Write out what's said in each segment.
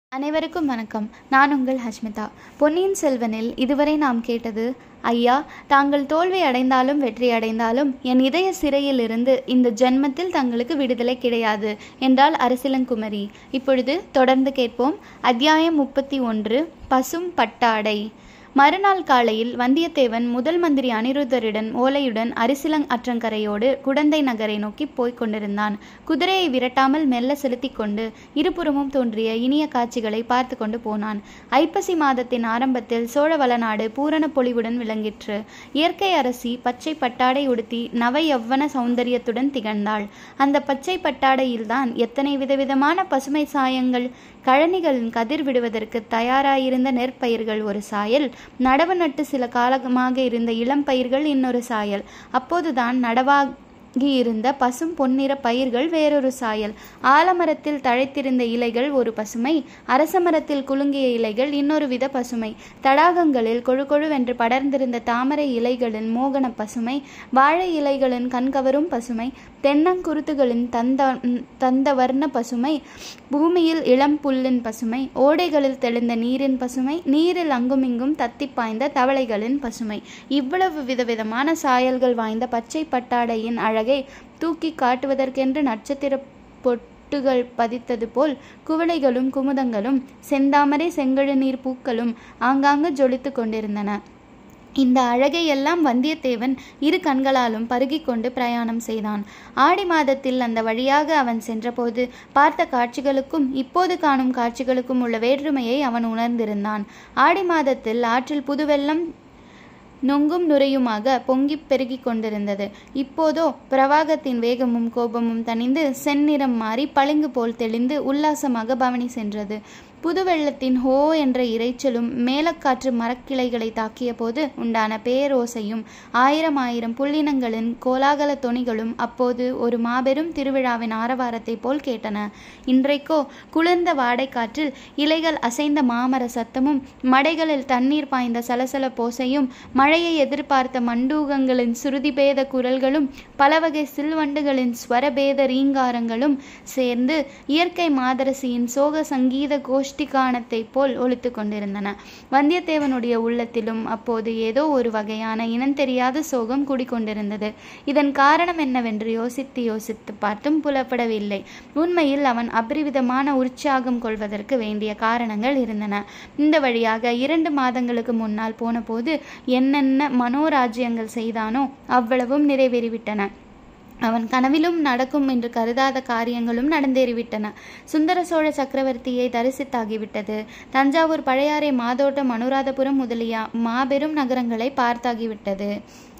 அனைவருக்கும் வணக்கம் நான் உங்கள் ஹஷ்மிதா பொன்னியின் செல்வனில் இதுவரை நாம் கேட்டது ஐயா தாங்கள் தோல்வி அடைந்தாலும் வெற்றி அடைந்தாலும் என் இதய சிறையிலிருந்து இந்த ஜென்மத்தில் தங்களுக்கு விடுதலை கிடையாது என்றால் அரசிலங்குமரி இப்பொழுது தொடர்ந்து கேட்போம் அத்தியாயம் முப்பத்தி ஒன்று பசும் பட்டாடை மறுநாள் காலையில் வந்தியத்தேவன் முதல் மந்திரி அனிருத்தருடன் ஓலையுடன் அரிசிலங் அற்றங்கரையோடு குடந்தை நகரை நோக்கி போய்க் கொண்டிருந்தான் குதிரையை விரட்டாமல் மெல்ல செலுத்தி கொண்டு இருபுறமும் தோன்றிய இனிய காட்சிகளை பார்த்து கொண்டு போனான் ஐப்பசி மாதத்தின் ஆரம்பத்தில் சோழ வளநாடு பூரண பொலிவுடன் விளங்கிற்று இயற்கை அரசி பச்சை பட்டாடை உடுத்தி நவ யவ்வன சௌந்தரியத்துடன் திகழ்ந்தாள் அந்த பச்சை பட்டாடையில்தான் எத்தனை விதவிதமான பசுமை சாயங்கள் கழனிகளின் கதிர் விடுவதற்கு தயாராயிருந்த நெற்பயிர்கள் ஒரு சாயல் நடவு நட்டு சில காலமாக இருந்த இளம் பயிர்கள் இன்னொரு சாயல் அப்போதுதான் நடவாகி இருந்த பசும் பொன்னிற பயிர்கள் வேறொரு சாயல் ஆலமரத்தில் தழைத்திருந்த இலைகள் ஒரு பசுமை அரச மரத்தில் குலுங்கிய இலைகள் இன்னொரு வித பசுமை தடாகங்களில் கொழு கொழுவென்று படர்ந்திருந்த தாமரை இலைகளின் மோகன பசுமை வாழை இலைகளின் கண்கவரும் பசுமை தென்னங்குருத்துகளின் தந்த தந்த வர்ண பசுமை பூமியில் இளம் புல்லின் பசுமை ஓடைகளில் தெளிந்த நீரின் பசுமை நீரில் அங்குமிங்கும் தத்தி பாய்ந்த தவளைகளின் பசுமை இவ்வளவு விதவிதமான சாயல்கள் வாய்ந்த பச்சை பட்டாடையின் அழகை தூக்கி காட்டுவதற்கென்று நட்சத்திர பொட்டுகள் பதித்தது போல் குவளைகளும் குமுதங்களும் செந்தாமரை செங்கழுநீர் பூக்களும் ஆங்காங்கு ஜொலித்து கொண்டிருந்தன இந்த அழகை எல்லாம் வந்தியத்தேவன் இரு கண்களாலும் பருகிக் கொண்டு பிரயாணம் செய்தான் ஆடி மாதத்தில் அந்த வழியாக அவன் சென்றபோது பார்த்த காட்சிகளுக்கும் இப்போது காணும் காட்சிகளுக்கும் உள்ள வேற்றுமையை அவன் உணர்ந்திருந்தான் ஆடி மாதத்தில் ஆற்றில் புதுவெள்ளம் நொங்கும் நுரையுமாக பொங்கிப் பெருகிக் கொண்டிருந்தது இப்போதோ பிரவாகத்தின் வேகமும் கோபமும் தணிந்து செந்நிறம் மாறி பளிங்கு போல் தெளிந்து உல்லாசமாக பவனி சென்றது புது வெள்ளத்தின் ஹோ என்ற இரைச்சலும் மேலக்காற்று மரக்கிளைகளை தாக்கிய போது உண்டான பேரோசையும் ஆயிரம் ஆயிரம் புள்ளினங்களின் கோலாகல தொனிகளும் அப்போது ஒரு மாபெரும் திருவிழாவின் ஆரவாரத்தை போல் கேட்டன இன்றைக்கோ குளிர்ந்த வாடைக்காற்றில் இலைகள் அசைந்த மாமர சத்தமும் மடைகளில் தண்ணீர் பாய்ந்த சலசல போசையும் மழையை எதிர்பார்த்த மண்டூகங்களின் சுருதிபேத குரல்களும் பலவகை சில்வண்டுகளின் ஸ்வரபேத ரீங்காரங்களும் சேர்ந்து இயற்கை மாதரசியின் சோக சங்கீத கோஷ் கோஷ்டிகானத்தை போல் ஒழித்து கொண்டிருந்தன வந்தியத்தேவனுடைய உள்ளத்திலும் அப்போது ஏதோ ஒரு வகையான இனந்தெரியாத சோகம் குடிக்கொண்டிருந்தது இதன் காரணம் என்னவென்று யோசித்து யோசித்து பார்த்தும் புலப்படவில்லை உண்மையில் அவன் அபரிவிதமான உற்சாகம் கொள்வதற்கு வேண்டிய காரணங்கள் இருந்தன இந்த வழியாக இரண்டு மாதங்களுக்கு முன்னால் போனபோது என்னென்ன மனோராஜ்யங்கள் செய்தானோ அவ்வளவும் நிறைவேறிவிட்டன அவன் கனவிலும் நடக்கும் என்று கருதாத காரியங்களும் நடந்தேறிவிட்டன சுந்தர சோழ சக்கரவர்த்தியை தரிசித்தாகிவிட்டது தஞ்சாவூர் பழையாறை மாதோட்டம் அனுராதபுரம் முதலிய மாபெரும் நகரங்களை பார்த்தாகிவிட்டது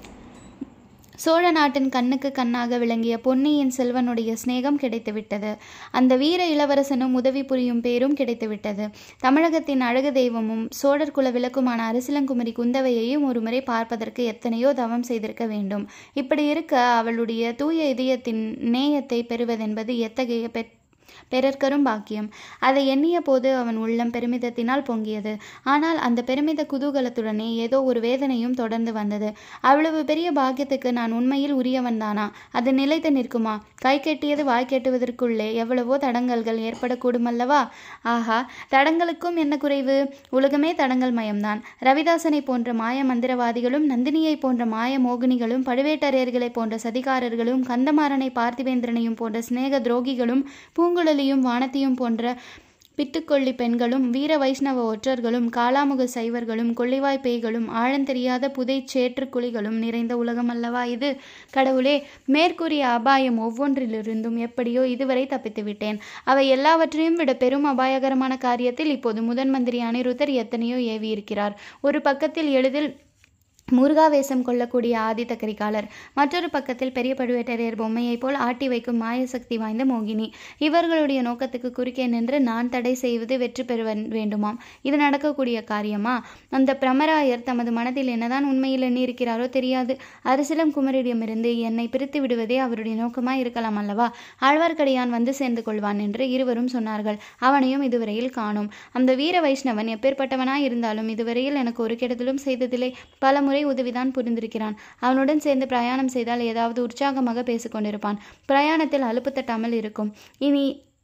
சோழ நாட்டின் கண்ணுக்கு கண்ணாக விளங்கிய பொன்னியின் செல்வனுடைய சிநேகம் கிடைத்துவிட்டது அந்த வீர இளவரசனும் உதவி புரியும் பேரும் கிடைத்துவிட்டது தமிழகத்தின் அழகு தெய்வமும் சோழர் குல விளக்குமான அரசிலங்குமரி குந்தவையையும் ஒருமுறை பார்ப்பதற்கு எத்தனையோ தவம் செய்திருக்க வேண்டும் இப்படி இருக்க அவளுடைய தூய இதயத்தின் நேயத்தை பெறுவதென்பது எத்தகைய பெற் பிறர்க்கரும் பாக்கியம் அதை எண்ணிய போது அவன் உள்ளம் பெருமிதத்தினால் பொங்கியது ஆனால் அந்த பெருமித குதூகலத்துடனே ஏதோ ஒரு வேதனையும் தொடர்ந்து வந்தது அவ்வளவு பெரிய பாக்கியத்துக்கு நான் உண்மையில் உரியவன்தானா அது நிலைத்து நிற்குமா கை கெட்டியது வாய் கெட்டுவதற்குள்ளே எவ்வளவோ தடங்கல்கள் ஏற்படக்கூடும் அல்லவா ஆஹா தடங்களுக்கும் என்ன குறைவு உலகமே தடங்கள் மயம்தான் ரவிதாசனை போன்ற மாய மந்திரவாதிகளும் நந்தினியை போன்ற மாய மோகினிகளும் பழுவேட்டரையர்களை போன்ற சதிகாரர்களும் கந்தமாறனை பார்த்திவேந்திரனையும் போன்ற சிநேக துரோகிகளும் பூங்குழலியும் வானத்தையும் போன்ற பித்துக்கொள்ளி பெண்களும் வீர வைஷ்ணவ ஒற்றர்களும் காலாமுக சைவர்களும் கொள்ளிவாய் பேய்களும் ஆழந்தெரியாத புதை சேற்று குழிகளும் நிறைந்த உலகம் அல்லவா இது கடவுளே மேற்கூறிய அபாயம் ஒவ்வொன்றிலிருந்தும் எப்படியோ இதுவரை தப்பித்து விட்டேன் அவை எல்லாவற்றையும் விட பெரும் அபாயகரமான காரியத்தில் இப்போது முதன் மந்திரி அனிருத்தர் எத்தனையோ ஏவி இருக்கிறார் ஒரு பக்கத்தில் எளிதில் முருகாவேசம் கொள்ளக்கூடிய ஆதித்த கரிகாலர் மற்றொரு பக்கத்தில் பெரிய பழுவேட்டரையர் பொம்மையைப் போல் ஆட்டி வைக்கும் மாயசக்தி வாய்ந்த மோகினி இவர்களுடைய நோக்கத்துக்கு குறுக்கே நின்று நான் தடை செய்வது வெற்றி பெற வேண்டுமாம் இது நடக்கக்கூடிய காரியமா அந்த பிரமராயர் தமது மனதில் என்னதான் உண்மையில் எண்ணியிருக்கிறாரோ தெரியாது அரசிலம் குமரிடமிருந்து என்னை பிரித்து விடுவதே அவருடைய நோக்கமாய் இருக்கலாம் அல்லவா ஆழ்வார்க்கடியான் வந்து சேர்ந்து கொள்வான் என்று இருவரும் சொன்னார்கள் அவனையும் இதுவரையில் காணோம் அந்த வீர வைஷ்ணவன் எப்பேற்பட்டவனாய் இருந்தாலும் இதுவரையில் எனக்கு ஒரு கெடுதலும் செய்ததில்லை பல முறை உதவிதான் புரிந்திருக்கிறான் அவனுடன் சேர்ந்து பிரயாணம் செய்தால் ஏதாவது உற்சாகமாக பேசிக்கொண்டிருப்பான் பிரயாணத்தில் அலுப்பு தட்டாமல் இருக்கும் இனி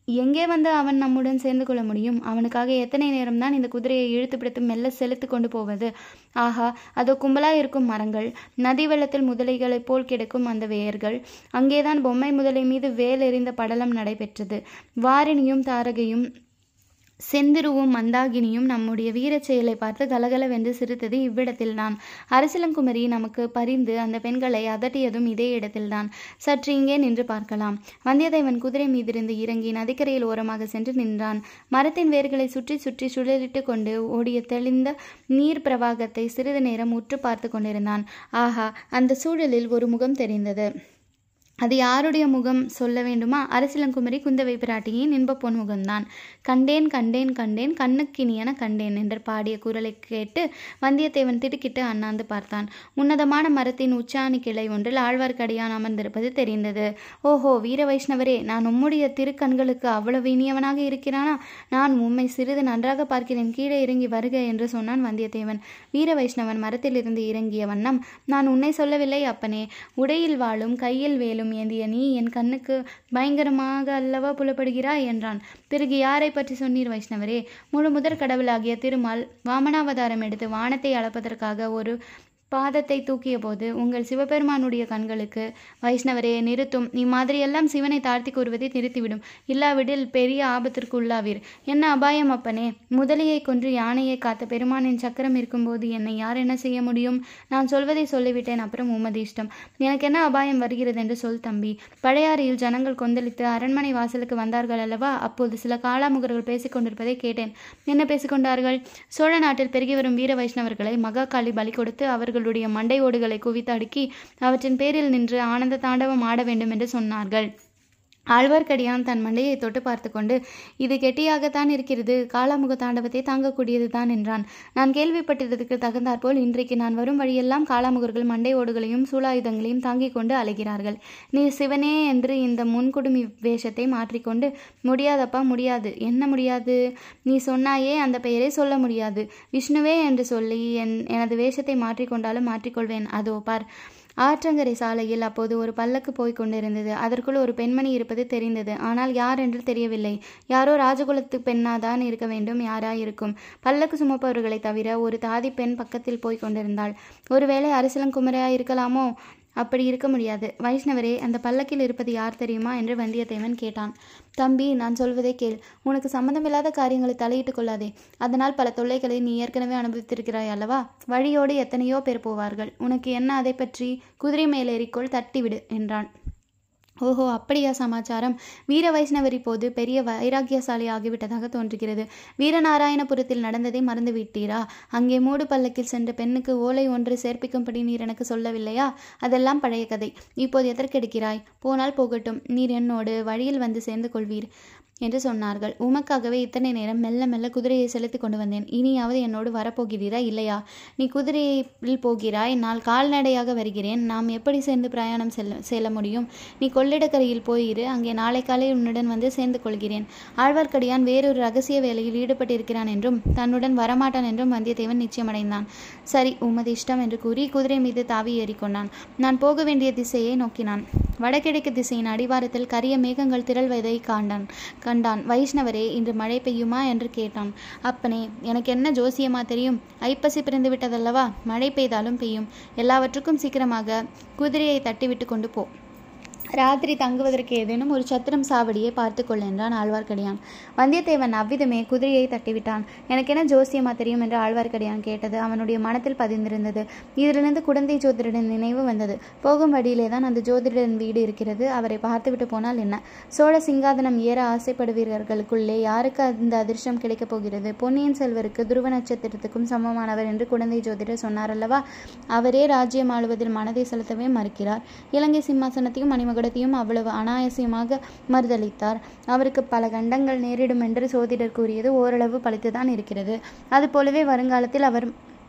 எங்கே வந்து அவன் நம்முடன் சேர்ந்து கொள்ள முடியும் அவனுக்காக எத்தனை நேரம்தான் இந்த குதிரையை இழுத்து பிடித்து மெல்ல செலுத்து கொண்டு போவது ஆஹா அதோ கும்பலாய் இருக்கும் மரங்கள் நதி வெள்ளத்தில் முதலைகளைப் போல் கிடக்கும் அந்த வேர்கள் அங்கேதான் பொம்மை முதலை மீது வேல் எறிந்த படலம் நடைபெற்றது வாரிணியும் தாரகையும் செந்திருவும் மந்தாகினியும் நம்முடைய வீரச் செயலை பார்த்து கலகலவென்று சிரித்தது இவ்விடத்தில்தான் அரசிலங்குமரி நமக்கு பரிந்து அந்த பெண்களை அதட்டியதும் இதே இடத்தில்தான் சற்று இங்கே நின்று பார்க்கலாம் வந்தியத்தேவன் குதிரை மீதிருந்து இறங்கி நதிக்கரையில் ஓரமாக சென்று நின்றான் மரத்தின் வேர்களை சுற்றி சுற்றி சுழலிட்டு கொண்டு ஓடிய தெளிந்த நீர் பிரவாகத்தை சிறிது நேரம் உற்று பார்த்து கொண்டிருந்தான் ஆஹா அந்த சூழலில் ஒரு முகம் தெரிந்தது அது யாருடைய முகம் சொல்ல வேண்டுமா அரசிலங்குமரி குந்தவை பிராட்டியின் இன்ப பொன் முகம்தான் கண்டேன் கண்டேன் கண்டேன் கண்ணுக்கினியன கண்டேன் என்று பாடிய குரலை கேட்டு வந்தியத்தேவன் திடுக்கிட்டு அண்ணாந்து பார்த்தான் உன்னதமான மரத்தின் உச்சாணி கிளை ஒன்றில் ஆழ்வார்க்கடியான் அமர்ந்திருப்பது தெரிந்தது ஓஹோ வீர வைஷ்ணவரே நான் உம்முடைய திருக்கண்களுக்கு அவ்வளவு இனியவனாக இருக்கிறானா நான் உம்மை சிறிது நன்றாக பார்க்கிறேன் கீழே இறங்கி வருக என்று சொன்னான் வந்தியத்தேவன் வீர வைஷ்ணவன் மரத்திலிருந்து இறங்கிய வண்ணம் நான் உன்னை சொல்லவில்லை அப்பனே உடையில் வாழும் கையில் வேலும் ஆயுதம் ஏந்திய நீ என் கண்ணுக்கு பயங்கரமாக அல்லவா புலப்படுகிறாய் என்றான் பிறகு யாரை பற்றி சொன்னீர் வைஷ்ணவரே முழு முதற் கடவுளாகிய திருமால் வாமனாவதாரம் எடுத்து வானத்தை அளப்பதற்காக ஒரு பாதத்தை தூக்கிய போது உங்கள் சிவபெருமானுடைய கண்களுக்கு வைஷ்ணவரே நிறுத்தும் இம்மாதிரியெல்லாம் சிவனை தாழ்த்தி கூறுவதை நிறுத்திவிடும் இல்லாவிடில் பெரிய ஆபத்திற்கு உள்ளாவீர் என்ன அபாயம் அப்பனே முதலையை கொன்று யானையை காத்த பெருமானின் சக்கரம் இருக்கும்போது என்னை யார் என்ன செய்ய முடியும் நான் சொல்வதை சொல்லிவிட்டேன் அப்புறம் உமது இஷ்டம் எனக்கு என்ன அபாயம் வருகிறது என்று சொல் தம்பி பழையாறையில் ஜனங்கள் கொந்தளித்து அரண்மனை வாசலுக்கு வந்தார்கள் அல்லவா அப்போது சில காளாமுகர்கள் பேசிக் கொண்டிருப்பதை கேட்டேன் என்ன பேசிக்கொண்டார்கள் சோழ நாட்டில் பெருகி வரும் வீர வைஷ்ணவர்களை மகாகாளி பலி கொடுத்து அவர்கள் அவர்களுடைய மண்டை ஓடுகளை குவித்து அடுக்கி அவற்றின் பேரில் நின்று ஆனந்த தாண்டவம் ஆட வேண்டும் என்று சொன்னார்கள் ஆழ்வார்க்கடியான் தன் மண்டையை தொட்டு பார்த்து கொண்டு இது கெட்டியாகத்தான் இருக்கிறது காலாமுக தாண்டவத்தை தாங்கக்கூடியது தான் என்றான் நான் கேள்விப்பட்டதற்கு தகுந்தாற்போல் இன்றைக்கு நான் வரும் வழியெல்லாம் காலாமுகர்கள் மண்டை ஓடுகளையும் சூலாயுதங்களையும் தாங்கிக் கொண்டு அலைகிறார்கள் நீ சிவனே என்று இந்த முன்குடுமி வேஷத்தை மாற்றிக்கொண்டு முடியாதப்பா முடியாது என்ன முடியாது நீ சொன்னாயே அந்த பெயரை சொல்ல முடியாது விஷ்ணுவே என்று சொல்லி என் எனது வேஷத்தை மாற்றிக்கொண்டாலும் மாற்றிக்கொள்வேன் அதோ பார் ஆற்றங்கரை சாலையில் அப்போது ஒரு பல்லக்கு போய்க் கொண்டிருந்தது அதற்குள் ஒரு பெண்மணி இருப்பது தெரிந்தது ஆனால் யார் என்று தெரியவில்லை யாரோ ராஜகுலத்து பெண்ணாதான் இருக்க வேண்டும் யாரா இருக்கும் பல்லக்கு சுமப்பவர்களை தவிர ஒரு தாதி பெண் பக்கத்தில் போய்க் கொண்டிருந்தாள் ஒருவேளை அரசலங்குமரையா இருக்கலாமோ அப்படி இருக்க முடியாது வைஷ்ணவரே அந்த பல்லக்கில் இருப்பது யார் தெரியுமா என்று வந்தியத்தேவன் கேட்டான் தம்பி நான் சொல்வதை கேள் உனக்கு சம்பந்தமில்லாத காரியங்களை தலையிட்டுக் கொள்ளாதே அதனால் பல தொல்லைகளை நீ ஏற்கனவே அனுபவித்திருக்கிறாய் அல்லவா வழியோடு எத்தனையோ பேர் போவார்கள் உனக்கு என்ன அதை பற்றி குதிரை மேலேறிக்கொள் தட்டிவிடு என்றான் ஓஹோ அப்படியா சமாச்சாரம் வீர வைஷ்ணவர் இப்போது பெரிய வைராக்கியசாலி ஆகிவிட்டதாக தோன்றுகிறது வீரநாராயணபுரத்தில் நடந்ததை மறந்து விட்டீரா அங்கே மூடு பல்லக்கில் சென்ற பெண்ணுக்கு ஓலை ஒன்று சேர்ப்பிக்கும்படி நீர் எனக்கு சொல்லவில்லையா அதெல்லாம் பழைய கதை இப்போது எதற்கெடுக்கிறாய் போனால் போகட்டும் நீர் என்னோடு வழியில் வந்து சேர்ந்து கொள்வீர் என்று சொன்னார்கள் உமக்காகவே இத்தனை நேரம் மெல்ல மெல்ல குதிரையை செலுத்தி கொண்டு வந்தேன் இனியாவது என்னோடு வரப்போகிறீரா இல்லையா நீ குதிரையில் போகிறாய் நான் கால்நடையாக வருகிறேன் நாம் எப்படி சேர்ந்து பிரயாணம் செல்ல செல்ல முடியும் நீ கொள்ளிடக்கரையில் போயிரு அங்கே நாளை காலை உன்னுடன் வந்து சேர்ந்து கொள்கிறேன் ஆழ்வார்க்கடியான் வேறொரு ரகசிய வேலையில் ஈடுபட்டிருக்கிறான் என்றும் தன்னுடன் வரமாட்டான் என்றும் வந்தியத்தேவன் நிச்சயமடைந்தான் சரி உமது இஷ்டம் என்று கூறி குதிரை மீது தாவி ஏறிக்கொண்டான் நான் போக வேண்டிய திசையை நோக்கினான் வடகிழக்கு திசையின் அடிவாரத்தில் கரிய மேகங்கள் திரள்வதை காண்டான் கண்டான் வைஷ்ணவரே இன்று மழை பெய்யுமா என்று கேட்டான் அப்பனே எனக்கு என்ன ஜோசியமா தெரியும் ஐப்பசி பிறந்து விட்டதல்லவா மழை பெய்தாலும் பெய்யும் எல்லாவற்றுக்கும் சீக்கிரமாக குதிரையை தட்டிவிட்டு கொண்டு போ ராத்திரி தங்குவதற்கு ஏதேனும் ஒரு சத்திரம் சாவடியை பார்த்து கொள் என்றான் ஆழ்வார்க்கடியான் வந்தியத்தேவன் அவ்விதமே குதிரையை தட்டிவிட்டான் எனக்கு என்ன ஜோசியமா தெரியும் என்று ஆழ்வார்க்கடியான் கேட்டது அவனுடைய மனத்தில் பதிந்திருந்தது இதிலிருந்து குடந்தை ஜோதிடரின் நினைவு வந்தது போகும் வழியிலே தான் அந்த ஜோதிடரின் வீடு இருக்கிறது அவரை பார்த்துவிட்டு போனால் என்ன சோழ சிங்காதனம் ஏற ஆசைப்படுவீர்களுக்குள்ளே யாருக்கு அந்த அதிர்ஷ்டம் கிடைக்கப் போகிறது பொன்னியின் செல்வருக்கு துருவ நட்சத்திரத்துக்கும் சமமானவர் என்று குடந்தை ஜோதிடர் சொன்னார் அல்லவா அவரே ராஜ்யம் ஆளுவதில் மனதை செலுத்தவே மறுக்கிறார் இலங்கை சிம்மாசனத்தையும் மணிமகுடத்தையும் அவ்வளவு அனாயசியமாக மறுதளித்தார் அவருக்கு பல கண்டங்கள் நேரிடும் என்று சோதிடர் கூறியது ஓரளவு பழித்துதான் இருக்கிறது அதுபோலவே வருங்காலத்தில் அவர்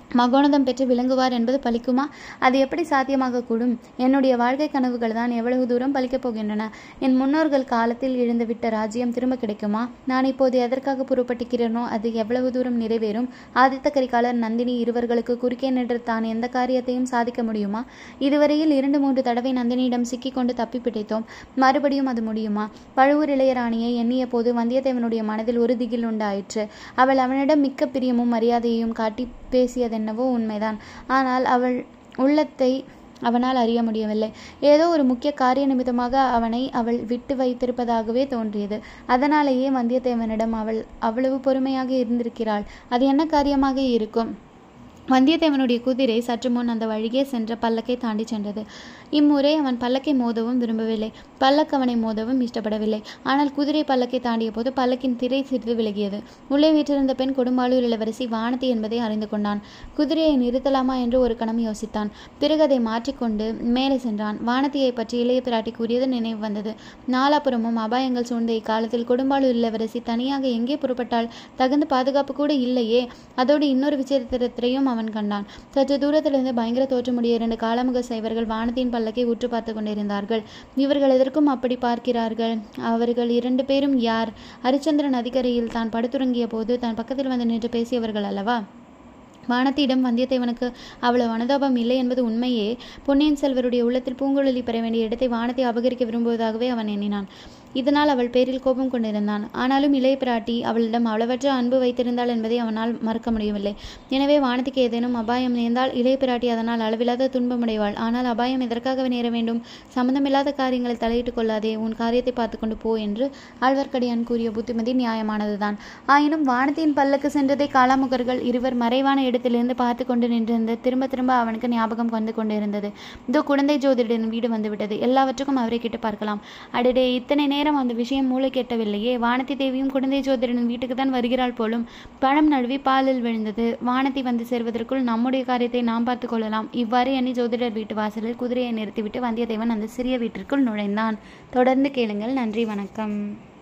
மகோனதம் பெற்று விளங்குவார் என்பது பலிக்குமா அது எப்படி சாத்தியமாகக்கூடும் என்னுடைய வாழ்க்கை கனவுகள் தான் எவ்வளவு தூரம் பலிக்கப் போகின்றன என் முன்னோர்கள் காலத்தில் இழந்துவிட்ட ராஜ்யம் திரும்ப கிடைக்குமா நான் இப்போது எதற்காக புறப்பட்டிருக்கிறேனோ அது எவ்வளவு தூரம் நிறைவேறும் ஆதித்த கரிகாலர் நந்தினி இருவர்களுக்கு குறுக்கே நின்று தான் எந்த காரியத்தையும் சாதிக்க முடியுமா இதுவரையில் இரண்டு மூன்று தடவை நந்தினியிடம் சிக்கிக்கொண்டு தப்பி பிடித்தோம் மறுபடியும் அது முடியுமா பழுவூர் இளையராணியை எண்ணிய போது வந்தியத்தேவனுடைய மனதில் ஒரு திகில் உண்டாயிற்று அவள் அவனிடம் மிக்க பிரியமும் மரியாதையையும் காட்டி பேசியதென்னவோ உண்மைதான் ஆனால் அவள் உள்ளத்தை அவனால் அறிய முடியவில்லை ஏதோ ஒரு முக்கிய காரிய நிமித்தமாக அவனை அவள் விட்டு வைத்திருப்பதாகவே தோன்றியது அதனாலேயே வந்தியத்தேவனிடம் அவள் அவ்வளவு பொறுமையாக இருந்திருக்கிறாள் அது என்ன காரியமாக இருக்கும் வந்தியத்தேவனுடைய குதிரை சற்று முன் அந்த வழியே சென்ற பல்லக்கை தாண்டி சென்றது இம்முறை அவன் பல்லக்கை மோதவும் விரும்பவில்லை பல்லக்கு அவனை மோதவும் இஷ்டப்படவில்லை ஆனால் குதிரை பல்லக்கை தாண்டிய போது பல்லக்கின் திரை சிறிது விலகியது உள்ளே வீற்றிருந்த பெண் கொடும்பாளூர் இளவரசி வானதி என்பதை அறிந்து கொண்டான் குதிரையை நிறுத்தலாமா என்று ஒரு கணம் யோசித்தான் பிறகு அதை மாற்றிக்கொண்டு மேலே சென்றான் வானதியை பற்றி இளைய பிராட்டி கூறியது நினைவு வந்தது நாலாபுறமும் அபாயங்கள் சூழ்ந்த இக்காலத்தில் கொடும்பாளூர் இளவரசி தனியாக எங்கே புறப்பட்டால் தகுந்த பாதுகாப்பு கூட இல்லையே அதோடு இன்னொரு விசித்திரத்தையும் அவன் கண்டான் சற்று தூரத்திலிருந்து பயங்கர தோற்றமுடைய இரண்டு காலமுக சைவர்கள் வானத்தின் பல்லக்கை உற்று பார்த்து கொண்டிருந்தார்கள் இவர்கள் எதற்கும் அப்படி பார்க்கிறார்கள் அவர்கள் இரண்டு பேரும் யார் ஹரிச்சந்திரன் நதிக்கரையில் தான் படுத்துறங்கிய போது தன் பக்கத்தில் வந்து நின்று பேசியவர்கள் அல்லவா வானத்தியிடம் வந்தியத்தேவனுக்கு அவ்வளவு அனுதாபம் இல்லை என்பது உண்மையே பொன்னியின் செல்வருடைய உள்ளத்தில் பூங்குழலி பெற வேண்டிய இடத்தை வானத்தை அபகரிக்க விரும்புவதாகவே அவன் எண்ணினான் இதனால் அவள் பேரில் கோபம் கொண்டிருந்தான் ஆனாலும் இளைய பிராட்டி அவளிடம் அளவற்ற அன்பு வைத்திருந்தாள் என்பதை அவனால் மறக்க முடியவில்லை எனவே வானதிக்கு ஏதேனும் அபாயம் நேர்ந்தால் இளைய பிராட்டி அதனால் அளவில்லாத துன்பமுடைவாள் ஆனால் அபாயம் எதற்காக நேர வேண்டும் சம்பந்தமில்லாத காரியங்களை தலையிட்டுக் கொள்ளாதே உன் காரியத்தை பார்த்து கொண்டு போ என்று ஆழ்வார்க்கடியான் கூறிய புத்திமதி நியாயமானதுதான் ஆயினும் வானத்தின் பல்லக்கு சென்றதை காலாமுகர்கள் இருவர் மறைவான இடத்திலிருந்து பார்த்து கொண்டு நின்றிருந்த திரும்ப திரும்ப அவனுக்கு ஞாபகம் வந்து கொண்டிருந்தது இதோ குழந்தை ஜோதிடன் வீடு வந்துவிட்டது எல்லாவற்றுக்கும் அவரை கிட்ட பார்க்கலாம் அடடே இத்தனை நேரம் அந்த விஷயம் மூளை கெட்டவில்லையே வானதி தேவியும் குழந்தை ஜோதிடனின் வீட்டுக்கு தான் வருகிறாள் போலும் பழம் நழுவி பாலில் விழுந்தது வானதி வந்து சேர்வதற்குள் நம்முடைய காரியத்தை நாம் பார்த்து கொள்ளலாம் இவ்வாறு எண்ணி ஜோதிடர் வீட்டு வாசலில் குதிரையை நிறுத்திவிட்டு வந்தியத்தேவன் அந்த சிறிய வீட்டிற்குள் நுழைந்தான் தொடர்ந்து கேளுங்கள் நன்றி வணக்கம்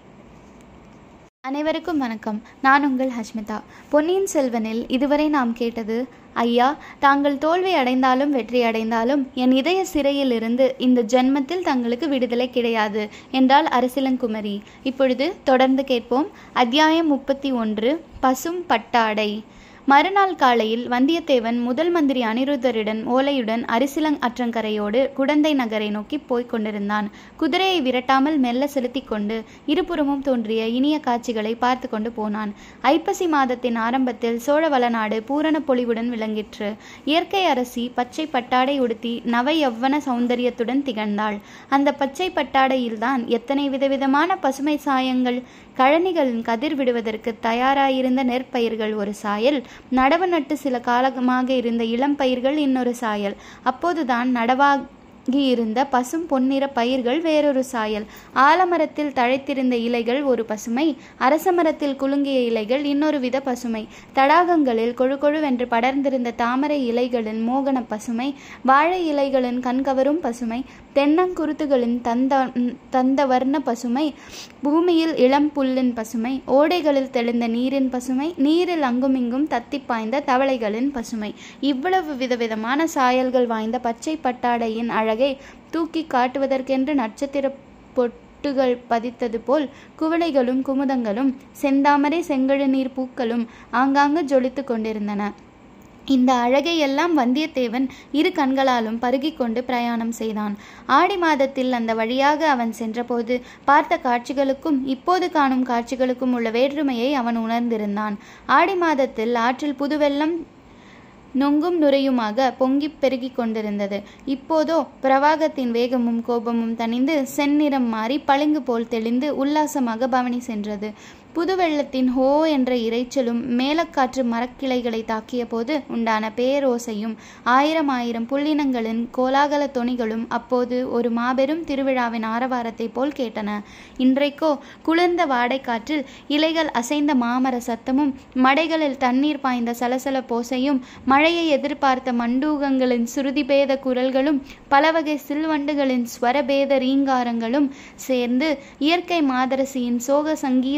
அனைவருக்கும் வணக்கம் நான் உங்கள் ஹஷ்மிதா பொன்னியின் செல்வனில் இதுவரை நாம் கேட்டது ஐயா தாங்கள் தோல்வி அடைந்தாலும் வெற்றி அடைந்தாலும் என் இதய சிறையிலிருந்து இந்த ஜென்மத்தில் தங்களுக்கு விடுதலை கிடையாது என்றால் அரசிலங்குமரி இப்பொழுது தொடர்ந்து கேட்போம் அத்தியாயம் முப்பத்தி ஒன்று பசும் பட்டாடை மறுநாள் காலையில் வந்தியத்தேவன் முதல் மந்திரி அனிருத்தருடன் ஓலையுடன் அரிசிலங் அற்றங்கரையோடு குடந்தை நகரை நோக்கி போய்க் கொண்டிருந்தான் குதிரையை விரட்டாமல் மெல்ல செலுத்தி கொண்டு இருபுறமும் தோன்றிய இனிய காட்சிகளை பார்த்து கொண்டு போனான் ஐப்பசி மாதத்தின் ஆரம்பத்தில் சோழ வளநாடு பூரண பொலிவுடன் விளங்கிற்று இயற்கை அரசி பச்சை பட்டாடை உடுத்தி நவ யவ்வன சௌந்தரியத்துடன் திகழ்ந்தாள் அந்த பச்சை பட்டாடையில்தான் எத்தனை விதவிதமான பசுமை சாயங்கள் கழனிகளின் கதிர் விடுவதற்கு தயாராயிருந்த நெற்பயிர்கள் ஒரு சாயல் நடவு நட்டு சில காலமாக இருந்த இளம் பயிர்கள் இன்னொரு சாயல் அப்போதுதான் நடவாகி இருந்த பசும் பொன்னிற பயிர்கள் வேறொரு சாயல் ஆலமரத்தில் தழைத்திருந்த இலைகள் ஒரு பசுமை அரச மரத்தில் குலுங்கிய இலைகள் இன்னொரு வித பசுமை தடாகங்களில் கொழு கொழுவென்று படர்ந்திருந்த தாமரை இலைகளின் மோகன பசுமை வாழை இலைகளின் கண்கவரும் பசுமை தென்னங்குருத்துகளின் தந்த தந்த வர்ண பசுமை பூமியில் இளம் புல்லின் பசுமை ஓடைகளில் தெளிந்த நீரின் பசுமை நீரில் அங்குமிங்கும் தத்தி பாய்ந்த தவளைகளின் பசுமை இவ்வளவு விதவிதமான சாயல்கள் வாய்ந்த பச்சை பட்டாடையின் அழகை தூக்கி காட்டுவதற்கென்று நட்சத்திர பொட்டுகள் பதித்தது போல் குவளைகளும் குமுதங்களும் செந்தாமரை செங்கழுநீர் பூக்களும் ஆங்காங்கு ஜொலித்து கொண்டிருந்தன இந்த அழகை எல்லாம் வந்தியத்தேவன் இரு கண்களாலும் பருகிக் கொண்டு பிரயாணம் செய்தான் ஆடி மாதத்தில் அந்த வழியாக அவன் சென்றபோது பார்த்த காட்சிகளுக்கும் இப்போது காணும் காட்சிகளுக்கும் உள்ள வேற்றுமையை அவன் உணர்ந்திருந்தான் ஆடி மாதத்தில் ஆற்றில் புதுவெள்ளம் நொங்கும் நுரையுமாக பொங்கிப் பெருகிக் கொண்டிருந்தது இப்போதோ பிரவாகத்தின் வேகமும் கோபமும் தணிந்து செந்நிறம் மாறி பளிங்கு போல் தெளிந்து உல்லாசமாக பவனி சென்றது புது வெள்ளத்தின் ஹோ என்ற இரைச்சலும் மேலக்காற்று மரக்கிளைகளை தாக்கிய போது உண்டான பேரோசையும் ஆயிரம் ஆயிரம் புள்ளினங்களின் கோலாகல தொனிகளும் அப்போது ஒரு மாபெரும் திருவிழாவின் ஆரவாரத்தை போல் கேட்டன இன்றைக்கோ குளிர்ந்த வாடைக்காற்றில் இலைகள் அசைந்த மாமர சத்தமும் மடைகளில் தண்ணீர் பாய்ந்த சலசல போசையும் மழையை எதிர்பார்த்த மண்டூகங்களின் சுருதிபேத குரல்களும் பலவகை சில்வண்டுகளின் ஸ்வரபேத ரீங்காரங்களும் சேர்ந்து இயற்கை மாதரசியின் சோக சங்கீத கோஷ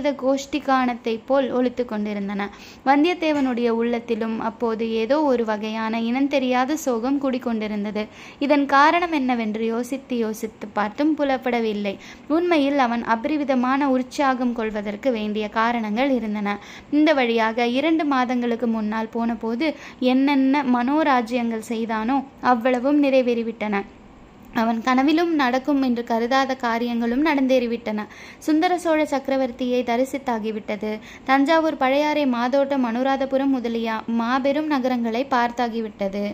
சிருஷ்டிகானத்தைப் போல் ஒலித்து கொண்டிருந்தன வந்தியத்தேவனுடைய உள்ளத்திலும் அப்போது ஏதோ ஒரு வகையான இனம் தெரியாத சோகம் குடிக்கொண்டிருந்தது இதன் காரணம் என்னவென்று யோசித்து யோசித்து பார்த்தும் புலப்படவில்லை உண்மையில் அவன் அபரிவிதமான உற்சாகம் கொள்வதற்கு வேண்டிய காரணங்கள் இருந்தன இந்த வழியாக இரண்டு மாதங்களுக்கு முன்னால் போனபோது என்னென்ன மனோராஜ்யங்கள் செய்தானோ அவ்வளவும் நிறைவேறிவிட்டன அவன் கனவிலும் நடக்கும் என்று கருதாத காரியங்களும் நடந்தேறிவிட்டன சுந்தர சோழ சக்கரவர்த்தியை தரிசித்தாகிவிட்டது தஞ்சாவூர் பழையாறை மாதோட்டம் அனுராதபுரம் முதலிய மாபெரும் நகரங்களை பார்த்தாகிவிட்டது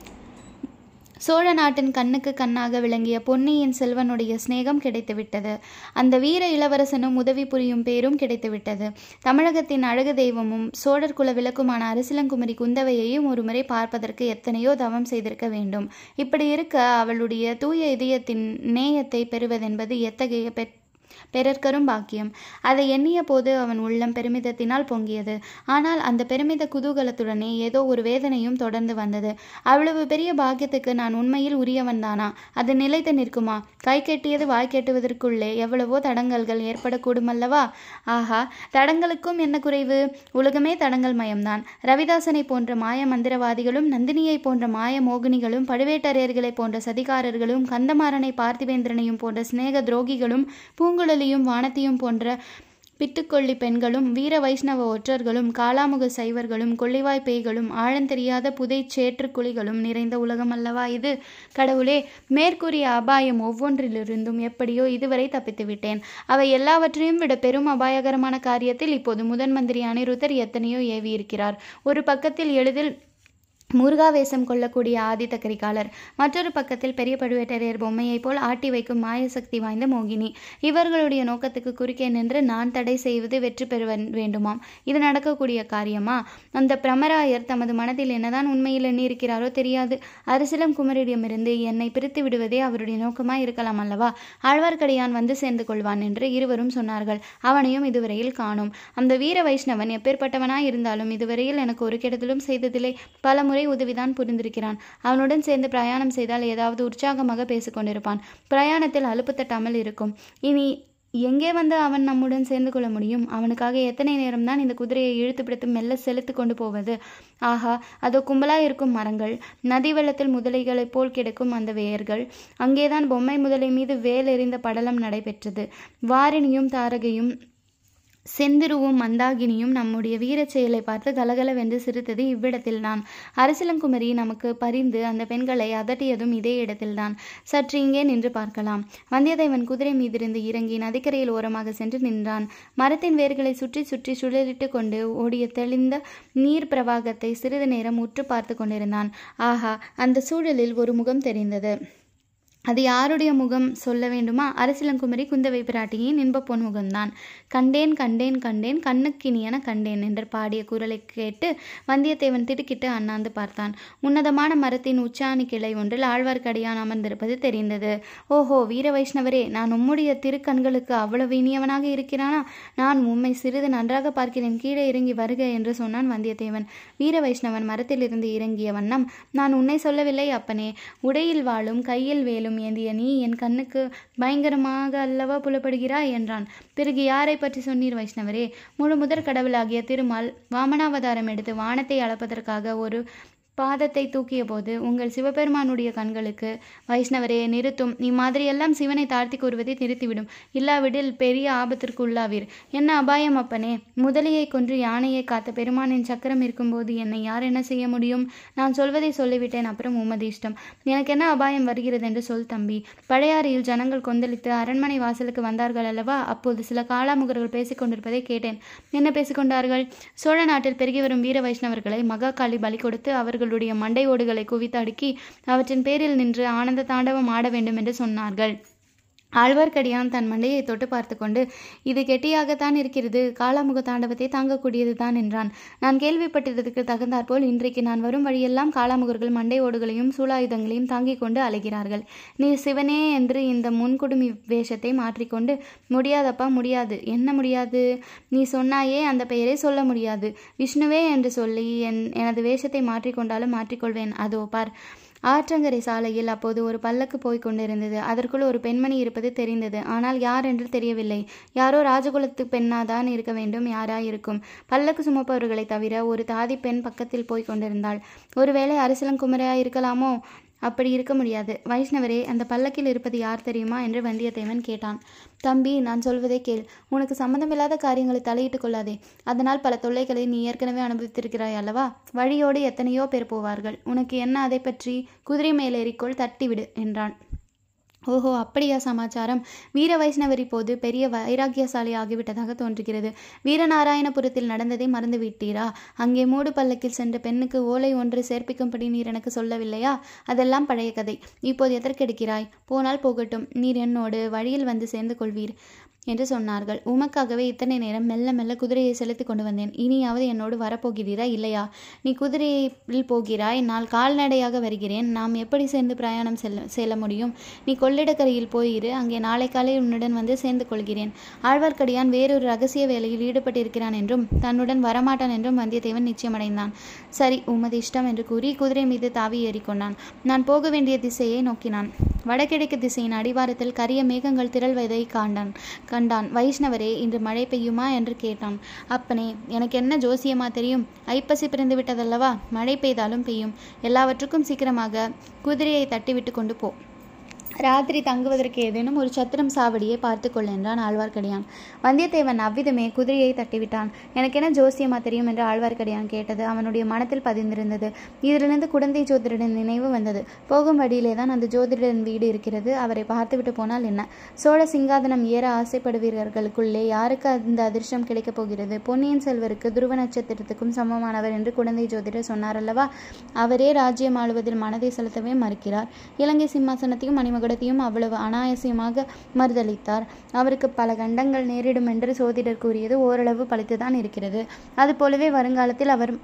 சோழ நாட்டின் கண்ணுக்கு கண்ணாக விளங்கிய பொன்னியின் செல்வனுடைய சிநேகம் கிடைத்துவிட்டது அந்த வீர இளவரசனும் உதவி புரியும் பேரும் கிடைத்துவிட்டது தமிழகத்தின் அழகு தெய்வமும் சோழர் குல விளக்குமான அரசிலங்குமரி குந்தவையையும் ஒருமுறை பார்ப்பதற்கு எத்தனையோ தவம் செய்திருக்க வேண்டும் இப்படி இருக்க அவளுடைய தூய இதயத்தின் நேயத்தை பெறுவதென்பது எத்தகைய பெற் பிறர்க்கரும் பாக்கியம் அதை எண்ணிய போது அவன் உள்ளம் பெருமிதத்தினால் பொங்கியது ஆனால் அந்த பெருமித குதூகலத்துடனே ஏதோ ஒரு வேதனையும் தொடர்ந்து வந்தது அவ்வளவு பெரிய பாக்கியத்துக்கு நான் உண்மையில் உரியவன்தானா அது நிலைத்து நிற்குமா கை கெட்டியது வாய் கெட்டுவதற்குள்ளே எவ்வளவோ தடங்கல்கள் ஏற்படக்கூடும் அல்லவா ஆஹா தடங்களுக்கும் என்ன குறைவு உலகமே தடங்கள் மயம்தான் ரவிதாசனை போன்ற மாய மந்திரவாதிகளும் நந்தினியை போன்ற மாய மோகினிகளும் பழுவேட்டரையர்களை போன்ற சதிகாரர்களும் கந்தமாறனை பார்த்திவேந்திரனையும் போன்ற சிநேக துரோகிகளும் பூங்குழலியும் வானத்தையும் போன்ற பித்துக்கொள்ளி பெண்களும் வீர வைஷ்ணவ ஒற்றர்களும் காலாமுக சைவர்களும் கொள்ளிவாய் பேய்களும் ஆழந்தெரியாத புதை சேற்று குழிகளும் நிறைந்த உலகம் அல்லவா இது கடவுளே மேற்கூறிய அபாயம் ஒவ்வொன்றிலிருந்தும் எப்படியோ இதுவரை தப்பித்து விட்டேன் அவை எல்லாவற்றையும் விட பெரும் அபாயகரமான காரியத்தில் இப்போது முதன் மந்திரி அனிருத்தர் எத்தனையோ ஏவி இருக்கிறார் ஒரு பக்கத்தில் எளிதில் முருகாவேசம் கொள்ளக்கூடிய ஆதித்த கரிகாலர் மற்றொரு பக்கத்தில் பெரிய பழுவேட்டரையர் பொம்மையைப் போல் ஆட்டி வைக்கும் மாயசக்தி வாய்ந்த மோகினி இவர்களுடைய நோக்கத்துக்கு குறுக்கே நின்று நான் தடை செய்வது வெற்றி பெற வேண்டுமாம் இது நடக்கக்கூடிய காரியமா அந்த பிரமராயர் தமது மனதில் என்னதான் உண்மையில் எண்ணியிருக்கிறாரோ தெரியாது அரசிலம் குமரிடமிருந்து என்னை பிரித்து விடுவதே அவருடைய நோக்கமாய் இருக்கலாம் அல்லவா ஆழ்வார்க்கடியான் வந்து சேர்ந்து கொள்வான் என்று இருவரும் சொன்னார்கள் அவனையும் இதுவரையில் காணோம் அந்த வீர வைஷ்ணவன் எப்பேற்பட்டவனாய் இருந்தாலும் இதுவரையில் எனக்கு ஒரு கெடுதலும் செய்ததில்லை பல முறை உதவிதான் புரிந்திருக்கிறான் அவனுடன் சேர்ந்து பிரயாணம் செய்தால் ஏதாவது உற்சாகமாக பேசிக்கொண்டிருப்பான் பிரயாணத்தில் அலுப்பு தட்டாமல் இருக்கும் இனி எங்கே வந்து அவன் நம்முடன் சேர்ந்து கொள்ள முடியும் அவனுக்காக எத்தனை நேரம்தான் இந்த குதிரையை இழுத்து பிடித்து மெல்ல செலுத்து கொண்டு போவது ஆஹா அதோ கும்பலாய் இருக்கும் மரங்கள் நதி வெள்ளத்தில் முதலைகளைப் போல் கிடக்கும் அந்த வேர்கள் அங்கேதான் பொம்மை முதலை மீது வேல் எறிந்த படலம் நடைபெற்றது வாரிணியும் தாரகையும் செந்திருவும் மந்தாகினியும் நம்முடைய வீரச் செயலை பார்த்து கலகலவென்று சிரித்தது இவ்விடத்தில் தான் அரசிலங்குமரி நமக்கு பரிந்து அந்த பெண்களை அதட்டியதும் இதே இடத்தில்தான் சற்று இங்கே நின்று பார்க்கலாம் வந்தியத்தேவன் குதிரை மீதிருந்து இறங்கி நதிக்கரையில் ஓரமாக சென்று நின்றான் மரத்தின் வேர்களை சுற்றி சுற்றி சுழலிட்டு கொண்டு ஓடிய தெளிந்த நீர் பிரவாகத்தை சிறிது நேரம் உற்று பார்த்து கொண்டிருந்தான் ஆஹா அந்த சூழலில் ஒரு முகம் தெரிந்தது அது யாருடைய முகம் சொல்ல வேண்டுமா அரசிலங்குமரி குந்தவை பிராட்டியின் இன்ப பொன் முகம்தான் கண்டேன் கண்டேன் கண்டேன் கண்ணுக்கினியன கண்டேன் என்று பாடிய குரலை கேட்டு வந்தியத்தேவன் திடுக்கிட்டு அண்ணாந்து பார்த்தான் உன்னதமான மரத்தின் உச்சாணி கிளை ஒன்றில் ஆழ்வார்க்கடியான் அமர்ந்திருப்பது தெரிந்தது ஓஹோ வீர வைஷ்ணவரே நான் உம்முடைய திருக்கண்களுக்கு அவ்வளவு இனியவனாக இருக்கிறானா நான் உம்மை சிறிது நன்றாக பார்க்கிறேன் கீழே இறங்கி வருக என்று சொன்னான் வந்தியத்தேவன் வீர வைஷ்ணவன் மரத்திலிருந்து இறங்கிய வண்ணம் நான் உன்னை சொல்லவில்லை அப்பனே உடையில் வாழும் கையில் வேலும் ஆயுதம் ஏந்திய நீ என் கண்ணுக்கு பயங்கரமாக அல்லவா புலப்படுகிறாய் என்றான் பிறகு யாரை பற்றி சொன்னீர் வைஷ்ணவரே முழு முதற் கடவுளாகிய திருமால் வாமனாவதாரம் எடுத்து வானத்தை அளப்பதற்காக ஒரு பாதத்தை தூக்கிய போது உங்கள் சிவபெருமானுடைய கண்களுக்கு வைஷ்ணவரே நிறுத்தும் இம்மாதிரியெல்லாம் சிவனை தாழ்த்தி கூறுவதை நிறுத்திவிடும் இல்லாவிடில் பெரிய ஆபத்திற்கு உள்ளாவீர் என்ன அபாயம் அப்பனே முதலையை கொன்று யானையை காத்த பெருமானின் சக்கரம் இருக்கும்போது என்னை யார் என்ன செய்ய முடியும் நான் சொல்வதை சொல்லிவிட்டேன் அப்புறம் உமது இஷ்டம் எனக்கு என்ன அபாயம் வருகிறது என்று சொல் தம்பி பழையாறையில் ஜனங்கள் கொந்தளித்து அரண்மனை வாசலுக்கு வந்தார்கள் அல்லவா அப்போது சில காளாமுகர்கள் பேசிக் கொண்டிருப்பதை கேட்டேன் என்ன பேசிக்கொண்டார்கள் சோழ நாட்டில் பெருகி வரும் வீர வைஷ்ணவர்களை மகாகாளி பலி கொடுத்து அவர்கள் அவர்களுடைய மண்டை ஓடுகளை குவித்து அடுக்கி அவற்றின் பேரில் நின்று ஆனந்த தாண்டவம் ஆட வேண்டும் என்று சொன்னார்கள் ஆழ்வார்க்கடியான் தன் மண்டையை தொட்டு பார்த்து கொண்டு இது கெட்டியாகத்தான் இருக்கிறது காலாமுக தாண்டவத்தை தாங்கக்கூடியது தான் என்றான் நான் கேள்விப்பட்டதற்கு தகுந்தாற்போல் இன்றைக்கு நான் வரும் வழியெல்லாம் காலாமுகர்கள் மண்டை ஓடுகளையும் சூலாயுதங்களையும் தாங்கிக் கொண்டு அலைகிறார்கள் நீ சிவனே என்று இந்த முன்குடுமி வேஷத்தை மாற்றிக்கொண்டு முடியாதப்பா முடியாது என்ன முடியாது நீ சொன்னாயே அந்த பெயரை சொல்ல முடியாது விஷ்ணுவே என்று சொல்லி என் எனது வேஷத்தை மாற்றிக்கொண்டாலும் மாற்றிக்கொள்வேன் அதோ பார் ஆற்றங்கரை சாலையில் அப்போது ஒரு பல்லக்கு போய்க் கொண்டிருந்தது அதற்குள் ஒரு பெண்மணி இருப்பது தெரிந்தது ஆனால் யார் என்று தெரியவில்லை யாரோ ராஜகுலத்து பெண்ணாதான் இருக்க வேண்டும் யாராய் இருக்கும் பல்லக்கு சுமப்பவர்களை தவிர ஒரு தாதி பெண் பக்கத்தில் போய்க் கொண்டிருந்தாள் ஒருவேளை அரசலங்குமரையா இருக்கலாமோ அப்படி இருக்க முடியாது வைஷ்ணவரே அந்த பல்லக்கில் இருப்பது யார் தெரியுமா என்று வந்தியத்தேவன் கேட்டான் தம்பி நான் சொல்வதை கேள் உனக்கு சம்பந்தமில்லாத காரியங்களை தலையிட்டுக் கொள்ளாதே அதனால் பல தொல்லைகளை நீ ஏற்கனவே அனுபவித்திருக்கிறாய் அல்லவா வழியோடு எத்தனையோ பேர் போவார்கள் உனக்கு என்ன அதை பற்றி குதிரை மேலேறிக்கொள் தட்டிவிடு என்றான் ஓஹோ அப்படியா சமாச்சாரம் வீர வைஷ்ணவர் இப்போது பெரிய வைராக்கியசாலி ஆகிவிட்டதாக தோன்றுகிறது வீரநாராயணபுரத்தில் நடந்ததை மறந்து விட்டீரா அங்கே மூடு பல்லக்கில் சென்ற பெண்ணுக்கு ஓலை ஒன்று சேர்ப்பிக்கும்படி நீர் எனக்கு சொல்லவில்லையா அதெல்லாம் பழைய கதை இப்போது எதற்கெடுக்கிறாய் போனால் போகட்டும் நீர் என்னோடு வழியில் வந்து சேர்ந்து கொள்வீர் என்று சொன்னார்கள் உமக்காகவே இத்தனை நேரம் மெல்ல மெல்ல குதிரையை செலுத்தி கொண்டு வந்தேன் இனியாவது என்னோடு வரப்போகிறீரா இல்லையா நீ குதிரையில் போகிறாய் நான் கால்நடையாக வருகிறேன் நாம் எப்படி சேர்ந்து பிரயாணம் செல்ல செல்ல முடியும் நீ கொள்ளிடக்கரையில் போயிரு அங்கே நாளை காலை உன்னுடன் வந்து சேர்ந்து கொள்கிறேன் ஆழ்வார்க்கடியான் வேறொரு ரகசிய வேலையில் ஈடுபட்டிருக்கிறான் என்றும் தன்னுடன் வரமாட்டான் என்றும் வந்தியத்தேவன் நிச்சயமடைந்தான் சரி உமது இஷ்டம் என்று கூறி குதிரை மீது தாவி ஏறிக்கொண்டான் நான் போக வேண்டிய திசையை நோக்கினான் வடகிழக்கு திசையின் அடிவாரத்தில் கரிய மேகங்கள் திரள்வதை காண்டான் கண்டான் வைஷ்ணவரே இன்று மழை பெய்யுமா என்று கேட்டான் அப்பனே எனக்கு என்ன ஜோசியமா தெரியும் ஐப்பசி பிறந்து விட்டதல்லவா மழை பெய்தாலும் பெய்யும் எல்லாவற்றுக்கும் சீக்கிரமாக குதிரையை தட்டிவிட்டு கொண்டு போ ராத்திரி தங்குவதற்கு ஏதேனும் ஒரு சத்திரம் சாவடியை பார்த்து கொள் என்றான் ஆழ்வார்க்கடியான் வந்தியத்தேவன் அவ்விதமே குதிரையை தட்டிவிட்டான் எனக்கென ஜோசியமா தெரியும் என்று ஆழ்வார்க்கடியான் கேட்டது அவனுடைய மனத்தில் பதிந்திருந்தது இதிலிருந்து குடந்தை ஜோதிடரின் நினைவு வந்தது போகும் வழியிலே தான் அந்த ஜோதிடரின் வீடு இருக்கிறது அவரை பார்த்துவிட்டு போனால் என்ன சோழ சிங்காதனம் ஏற ஆசைப்படுவீர்களுக்குள்ளே யாருக்கு அந்த அதிர்ஷ்டம் கிடைக்கப் போகிறது பொன்னியின் செல்வருக்கு துருவ நட்சத்திரத்துக்கும் சமமானவர் என்று குடந்தை ஜோதிடர் சொன்னார் அல்லவா அவரே ராஜ்யம் ஆளுவதில் மனதை செலுத்தவே மறுக்கிறார் இலங்கை சிம்மாசனத்தையும் மணிமகுடத்தையும் அவ்வளவு அனாயசியமாக மறுதளித்தார் அவருக்கு பல கண்டங்கள் நேரிடும் என்று சோதிடர் கூறியது ஓரளவு பழித்துதான் இருக்கிறது அதுபோலவே வருங்காலத்தில் அவர்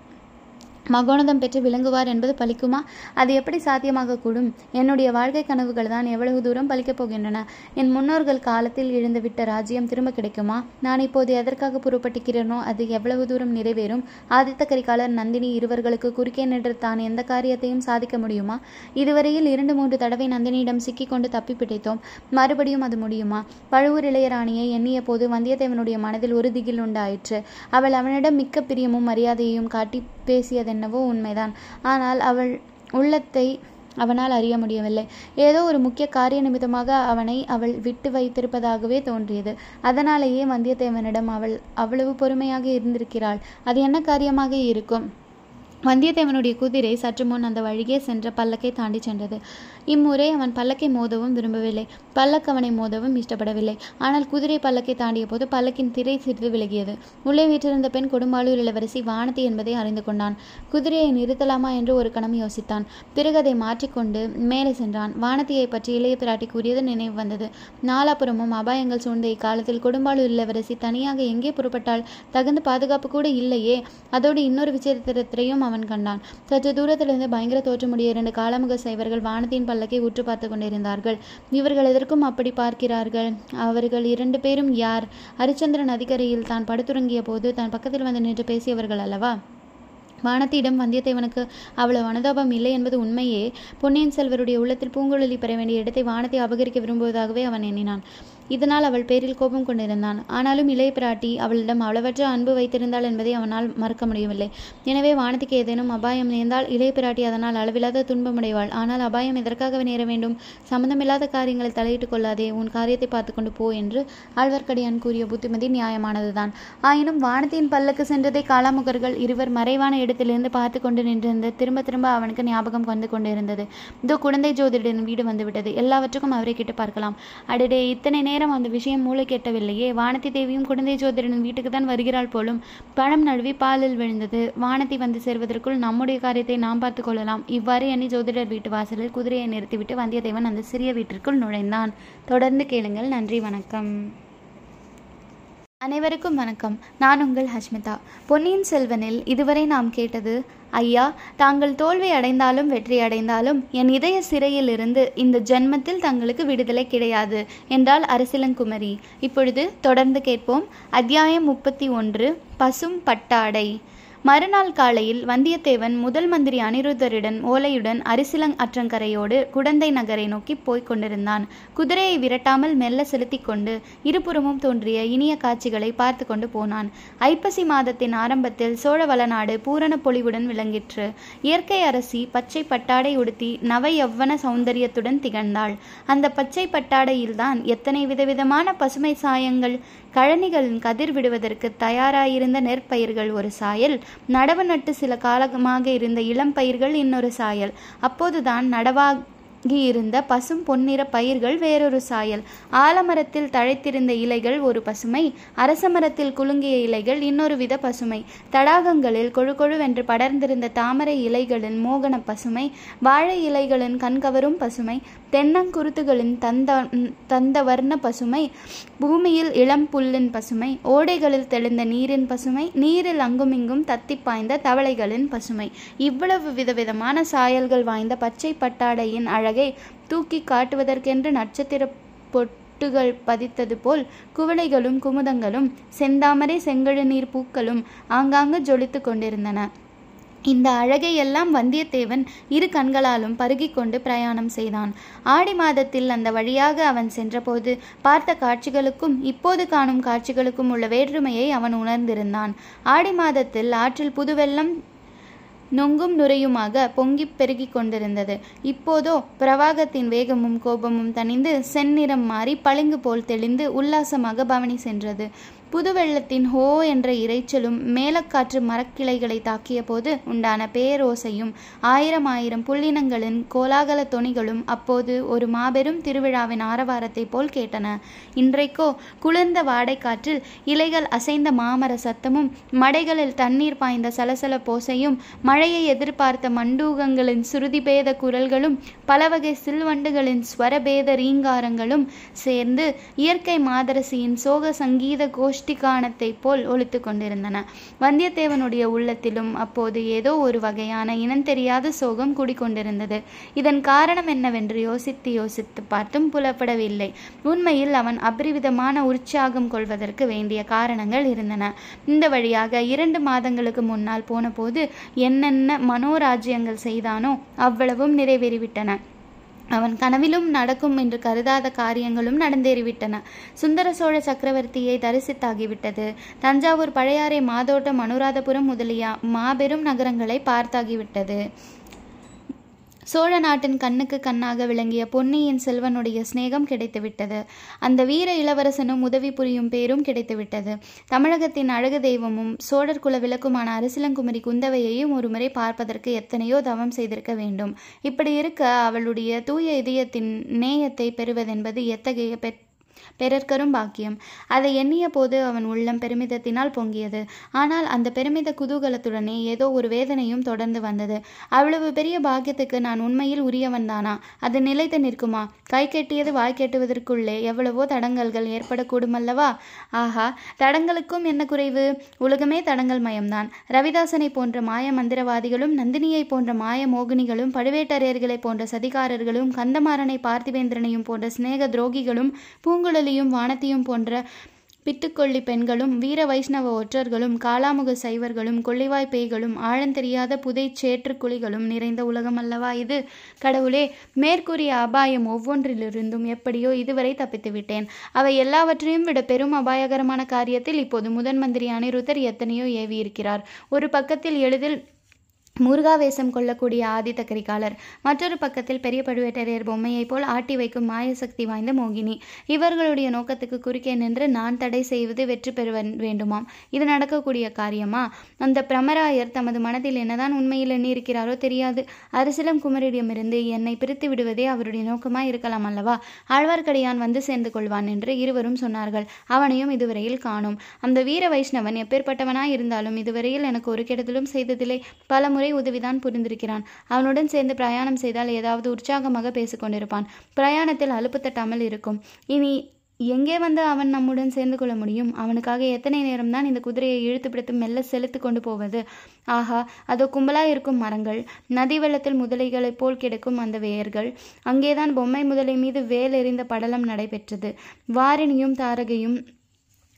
மகோனதம் பெற்று விளங்குவார் என்பது பலிக்குமா அது எப்படி சாத்தியமாக கூடும் என்னுடைய வாழ்க்கை கனவுகள் தான் எவ்வளவு தூரம் பலிக்கப் போகின்றன என் முன்னோர்கள் காலத்தில் இழந்துவிட்ட ராஜ்யம் திரும்ப கிடைக்குமா நான் இப்போது எதற்காக புறப்பட்டிருக்கிறேனோ அது எவ்வளவு தூரம் நிறைவேறும் ஆதித்த கரிகாலர் நந்தினி இருவர்களுக்கு குறுக்கே நின்று தான் எந்த காரியத்தையும் சாதிக்க முடியுமா இதுவரையில் இரண்டு மூன்று தடவை நந்தினியிடம் சிக்கிக்கொண்டு தப்பி பிடித்தோம் மறுபடியும் அது முடியுமா பழுவூர் இளையராணியை எண்ணிய போது வந்தியத்தேவனுடைய மனதில் ஒரு திகில் உண்டாயிற்று அவள் அவனிடம் மிக்க பிரியமும் மரியாதையையும் காட்டி பேசியதென்னவோ உண்மைதான் ஆனால் அவள் உள்ளத்தை அவனால் அறிய முடியவில்லை ஏதோ ஒரு முக்கிய காரிய நிமித்தமாக அவனை அவள் விட்டு வைத்திருப்பதாகவே தோன்றியது அதனாலேயே வந்தியத்தேவனிடம் அவள் அவ்வளவு பொறுமையாக இருந்திருக்கிறாள் அது என்ன காரியமாக இருக்கும் வந்தியத்தேவனுடைய குதிரை சற்று முன் அந்த வழியே சென்ற பல்லக்கை தாண்டி சென்றது இம்முறை அவன் பல்லக்கை மோதவும் விரும்பவில்லை பல்லக்கு அவனை மோதவும் இஷ்டப்படவில்லை ஆனால் குதிரை பல்லக்கை தாண்டிய போது பல்லக்கின் திரை சிறிது விலகியது உள்ளே வீற்றிருந்த பெண் கொடும்பாளூர் இளவரசி வானதி என்பதை அறிந்து கொண்டான் குதிரையை நிறுத்தலாமா என்று ஒரு கணம் யோசித்தான் பிறகு அதை மாற்றிக்கொண்டு மேலே சென்றான் வானதியை பற்றி இளைய பிராட்டி கூறியது நினைவு வந்தது நாலாபுறமும் அபாயங்கள் சூழ்ந்த இக்காலத்தில் கொடும்பாளூர் இளவரசி தனியாக எங்கே புறப்பட்டால் தகுந்த பாதுகாப்பு கூட இல்லையே அதோடு இன்னொரு விசித்திரத்தையும் அவன் கண்டான் சற்று தூரத்திலிருந்து பயங்கர தோற்றமுடைய இரண்டு காலமுக சைவர்கள் வானத்தின் பல்லக்கை உற்று பார்த்து கொண்டிருந்தார்கள் இவர்கள் எதற்கும் அப்படி பார்க்கிறார்கள் அவர்கள் இரண்டு பேரும் யார் ஹரிச்சந்திரன் நதிக்கரையில் தான் படுத்துறங்கிய போது தன் பக்கத்தில் வந்து நின்று பேசியவர்கள் அல்லவா வானத்தியிடம் வந்தியத்தேவனுக்கு அவ்வளவு அனுதாபம் இல்லை என்பது உண்மையே பொன்னியின் செல்வருடைய உள்ளத்தில் பூங்குழலி பெற வேண்டிய இடத்தை வானத்தை அபகரிக்க விரும்புவதாகவே அவன் எண்ணினான் இதனால் அவள் பேரில் கோபம் கொண்டிருந்தான் ஆனாலும் இளைய பிராட்டி அவளிடம் அளவற்ற அன்பு வைத்திருந்தாள் என்பதை அவனால் மறக்க முடியவில்லை எனவே வானதிக்கு ஏதேனும் அபாயம் நேர்ந்தால் இளைய பிராட்டி அதனால் அளவில்லாத துன்பமடைவாள் ஆனால் அபாயம் எதற்காக நேர வேண்டும் சம்பந்தமில்லாத காரியங்களை தலையிட்டுக் கொள்ளாதே உன் காரியத்தை பார்த்து கொண்டு போ என்று ஆழ்வார்க்கடியான் கூறிய புத்திமதி நியாயமானதுதான் ஆயினும் வானத்தின் பல்லக்கு சென்றதை காலாமுகர்கள் இருவர் மறைவான இடத்திலிருந்து பார்த்து கொண்டு நின்றிருந்த திரும்ப திரும்ப அவனுக்கு ஞாபகம் வந்து கொண்டிருந்தது இதோ குழந்தை ஜோதிடரின் வீடு வந்துவிட்டது எல்லாவற்றுக்கும் அவரை கிட்ட பார்க்கலாம் அடடே இத்தனை நேரம் அந்த விஷயம் மூளை கெட்டவில்லையே வானதி தேவியும் குழந்தை ஜோதிடரின் வீட்டுக்கு தான் வருகிறாள் போலும் பழம் நழுவி பாலில் விழுந்தது வானதி வந்து சேர்வதற்குள் நம்முடைய காரியத்தை நாம் பார்த்து கொள்ளலாம் இவ்வாறு எண்ணி ஜோதிடர் வீட்டு வாசலில் குதிரையை நிறுத்திவிட்டு வந்தியத்தேவன் அந்த சிறிய வீட்டிற்குள் நுழைந்தான் தொடர்ந்து கேளுங்கள் நன்றி வணக்கம் அனைவருக்கும் வணக்கம் நான் உங்கள் ஹஷ்மிதா பொன்னியின் செல்வனில் இதுவரை நாம் கேட்டது ஐயா தாங்கள் தோல்வி அடைந்தாலும் வெற்றி அடைந்தாலும் என் இதய சிறையிலிருந்து இந்த ஜென்மத்தில் தங்களுக்கு விடுதலை கிடையாது என்றால் அரசிலங்குமரி இப்பொழுது தொடர்ந்து கேட்போம் அத்தியாயம் முப்பத்தி ஒன்று பசும் பட்டாடை மறுநாள் காலையில் வந்தியத்தேவன் முதல் மந்திரி அனிருத்தருடன் ஓலையுடன் அரிசிலங் அற்றங்கரையோடு குடந்தை நகரை நோக்கி போய்க் கொண்டிருந்தான் குதிரையை விரட்டாமல் மெல்ல செலுத்தி கொண்டு இருபுறமும் தோன்றிய இனிய காட்சிகளை பார்த்து கொண்டு போனான் ஐப்பசி மாதத்தின் ஆரம்பத்தில் சோழ வளநாடு பூரண பொலிவுடன் விளங்கிற்று இயற்கை அரசி பச்சை பட்டாடை உடுத்தி நவ யவ்வன சௌந்தரியத்துடன் திகழ்ந்தாள் அந்த பச்சை பட்டாடையில்தான் எத்தனை விதவிதமான பசுமை சாயங்கள் கழனிகளின் கதிர் விடுவதற்கு தயாராயிருந்த நெற்பயிர்கள் ஒரு சாயல் நடவு நட்டு சில காலமாக இருந்த இளம் பயிர்கள் இன்னொரு சாயல் அப்போதுதான் நடவாகி இருந்த பசும் பொன்னிற பயிர்கள் வேறொரு சாயல் ஆலமரத்தில் தழைத்திருந்த இலைகள் ஒரு பசுமை அரச மரத்தில் குலுங்கிய இலைகள் இன்னொரு வித பசுமை தடாகங்களில் கொழு கொழுவென்று படர்ந்திருந்த தாமரை இலைகளின் மோகன பசுமை வாழை இலைகளின் கண்கவரும் பசுமை தென்னங்குருத்துகளின் தந்த தந்த வர்ண பசுமை பூமியில் இளம் புல்லின் பசுமை ஓடைகளில் தெளிந்த நீரின் பசுமை நீரில் அங்குமிங்கும் தத்தி பாய்ந்த தவளைகளின் பசுமை இவ்வளவு விதவிதமான சாயல்கள் வாய்ந்த பச்சை பட்டாடையின் அழகை தூக்கி காட்டுவதற்கென்று நட்சத்திர பொட்டுகள் பதித்தது போல் குவளைகளும் குமுதங்களும் செந்தாமரை செங்கழுநீர் பூக்களும் ஆங்காங்கு ஜொலித்து கொண்டிருந்தன இந்த அழகை எல்லாம் வந்தியத்தேவன் இரு கண்களாலும் பருகிக் கொண்டு பிரயாணம் செய்தான் ஆடி மாதத்தில் அந்த வழியாக அவன் சென்றபோது பார்த்த காட்சிகளுக்கும் இப்போது காணும் காட்சிகளுக்கும் உள்ள வேற்றுமையை அவன் உணர்ந்திருந்தான் ஆடி மாதத்தில் ஆற்றில் புதுவெள்ளம் நொங்கும் நுரையுமாக பொங்கிப் பெருகிக் கொண்டிருந்தது இப்போதோ பிரவாகத்தின் வேகமும் கோபமும் தணிந்து செந்நிறம் மாறி பளிங்கு போல் தெளிந்து உல்லாசமாக பவனி சென்றது புது வெள்ளத்தின் ஹோ என்ற இரைச்சலும் மேலக்காற்று மரக்கிளைகளை தாக்கிய போது உண்டான பேரோசையும் ஆயிரம் ஆயிரம் புள்ளினங்களின் கோலாகல தொனிகளும் அப்போது ஒரு மாபெரும் திருவிழாவின் ஆரவாரத்தை போல் கேட்டன இன்றைக்கோ குளிர்ந்த வாடைக்காற்றில் இலைகள் அசைந்த மாமர சத்தமும் மடைகளில் தண்ணீர் பாய்ந்த சலசல போசையும் மழையை எதிர்பார்த்த மண்டூகங்களின் சுருதிபேத குரல்களும் பலவகை சில்வண்டுகளின் ஸ்வரபேத ரீங்காரங்களும் சேர்ந்து இயற்கை மாதரசியின் சோக சங்கீத கோஷ்டி கானத்தை போல் ஒலித்து கொண்டிருந்தன வந்தியத்தேவனுடைய உள்ளத்திலும் அப்போது ஏதோ ஒரு வகையான இனந்தெரியாத சோகம் குடிக்கொண்டிருந்தது இதன் காரணம் என்னவென்று யோசித்து யோசித்து பார்த்தும் புலப்படவில்லை உண்மையில் அவன் அபரிவிதமான உற்சாகம் கொள்வதற்கு வேண்டிய காரணங்கள் இருந்தன இந்த வழியாக இரண்டு மாதங்களுக்கு முன்னால் போனபோது என்னென்ன மனோராஜ்யங்கள் செய்தானோ அவ்வளவும் நிறைவேறிவிட்டன அவன் கனவிலும் நடக்கும் என்று கருதாத காரியங்களும் நடந்தேறிவிட்டன சுந்தர சோழ சக்கரவர்த்தியை தரிசித்தாகிவிட்டது தஞ்சாவூர் பழையாறை மாதோட்டம் அனுராதபுரம் முதலிய மாபெரும் நகரங்களை பார்த்தாகிவிட்டது சோழ நாட்டின் கண்ணுக்கு கண்ணாக விளங்கிய பொன்னியின் செல்வனுடைய சிநேகம் கிடைத்துவிட்டது அந்த வீர இளவரசனும் உதவி புரியும் பேரும் கிடைத்துவிட்டது தமிழகத்தின் அழகு தெய்வமும் சோழர் குல விளக்குமான அரசிலங்குமரி குந்தவையையும் ஒருமுறை பார்ப்பதற்கு எத்தனையோ தவம் செய்திருக்க வேண்டும் இப்படி இருக்க அவளுடைய தூய இதயத்தின் நேயத்தை பெறுவதென்பது எத்தகைய பெற் பிறர்க்கரும் பாக்கியம் அதை எண்ணிய போது அவன் உள்ளம் பெருமிதத்தினால் பொங்கியது ஆனால் அந்த பெருமித குதூகலத்துடனே ஏதோ ஒரு வேதனையும் தொடர்ந்து வந்தது அவ்வளவு பெரிய பாக்கியத்துக்கு நான் உண்மையில் உரியவன்தானா அது நிலைத்து நிற்குமா கை கெட்டியது வாய் கெட்டுவதற்குள்ளே எவ்வளவோ தடங்கல்கள் ஏற்படக்கூடுமல்லவா ஆஹா தடங்களுக்கும் என்ன குறைவு உலகமே தடங்கள் மயம்தான் ரவிதாசனை போன்ற மாய மந்திரவாதிகளும் நந்தினியை போன்ற மாய மோகினிகளும் பழுவேட்டரையர்களை போன்ற சதிகாரர்களும் கந்தமாறனை பார்த்திவேந்திரனையும் போன்ற சிநேக துரோகிகளும் பூங்குழலியும் வானத்தையும் போன்ற பித்துக்கொள்ளி பெண்களும் வீர வைஷ்ணவ ஒற்றர்களும் காலாமுக சைவர்களும் கொள்ளிவாய் பேய்களும் ஆழந்தெரியாத புதை சேற்று குழிகளும் நிறைந்த உலகம் அல்லவா இது கடவுளே மேற்கூறிய அபாயம் ஒவ்வொன்றிலிருந்தும் எப்படியோ இதுவரை தப்பித்து விட்டேன் அவை எல்லாவற்றையும் விட பெரும் அபாயகரமான காரியத்தில் இப்போது முதன் மந்திரி அனிருத்தர் எத்தனையோ ஏவியிருக்கிறார் ஒரு பக்கத்தில் எளிதில் முருகாவேசம் கொள்ளக்கூடிய ஆதித்த கரிகாலர் மற்றொரு பக்கத்தில் பெரிய பழுவேட்டரையர் பொம்மையைப் போல் ஆட்டி வைக்கும் மாயசக்தி வாய்ந்த மோகினி இவர்களுடைய நோக்கத்துக்கு குறுக்கே நின்று நான் தடை செய்வது வெற்றி பெற வேண்டுமாம் இது நடக்கக்கூடிய காரியமா அந்த பிரமராயர் தமது மனதில் என்னதான் உண்மையில் எண்ணியிருக்கிறாரோ தெரியாது அரசிலம் குமரிடமிருந்து என்னை பிரித்து விடுவதே அவருடைய நோக்கமாய் இருக்கலாம் அல்லவா ஆழ்வார்க்கடியான் வந்து சேர்ந்து கொள்வான் என்று இருவரும் சொன்னார்கள் அவனையும் இதுவரையில் காணோம் அந்த வீர வைஷ்ணவன் எப்பேற்பட்டவனாய் இருந்தாலும் இதுவரையில் எனக்கு ஒரு கெடுதலும் செய்ததில்லை பல முறை உதவிதான் புரிந்திருக்கிறான் அவனுடன் சேர்ந்து பிரயாணம் செய்தால் ஏதாவது உற்சாகமாக பேசிக்கொண்டிருப்பான் பிரயாணத்தில் அலுப்பு தட்டாமல் இருக்கும் இனி எங்கே வந்து அவன் நம்முடன் சேர்ந்து கொள்ள முடியும் அவனுக்காக எத்தனை நேரம்தான் இந்த குதிரையை இழுத்து பிடித்து மெல்ல செலுத்து கொண்டு போவது ஆஹா அதோ கும்பலாய் இருக்கும் மரங்கள் நதி வெள்ளத்தில் முதலைகளைப் போல் கிடக்கும் அந்த வேர்கள் அங்கேதான் பொம்மை முதலை மீது வேல் எறிந்த படலம் நடைபெற்றது வாரிணியும் தாரகையும்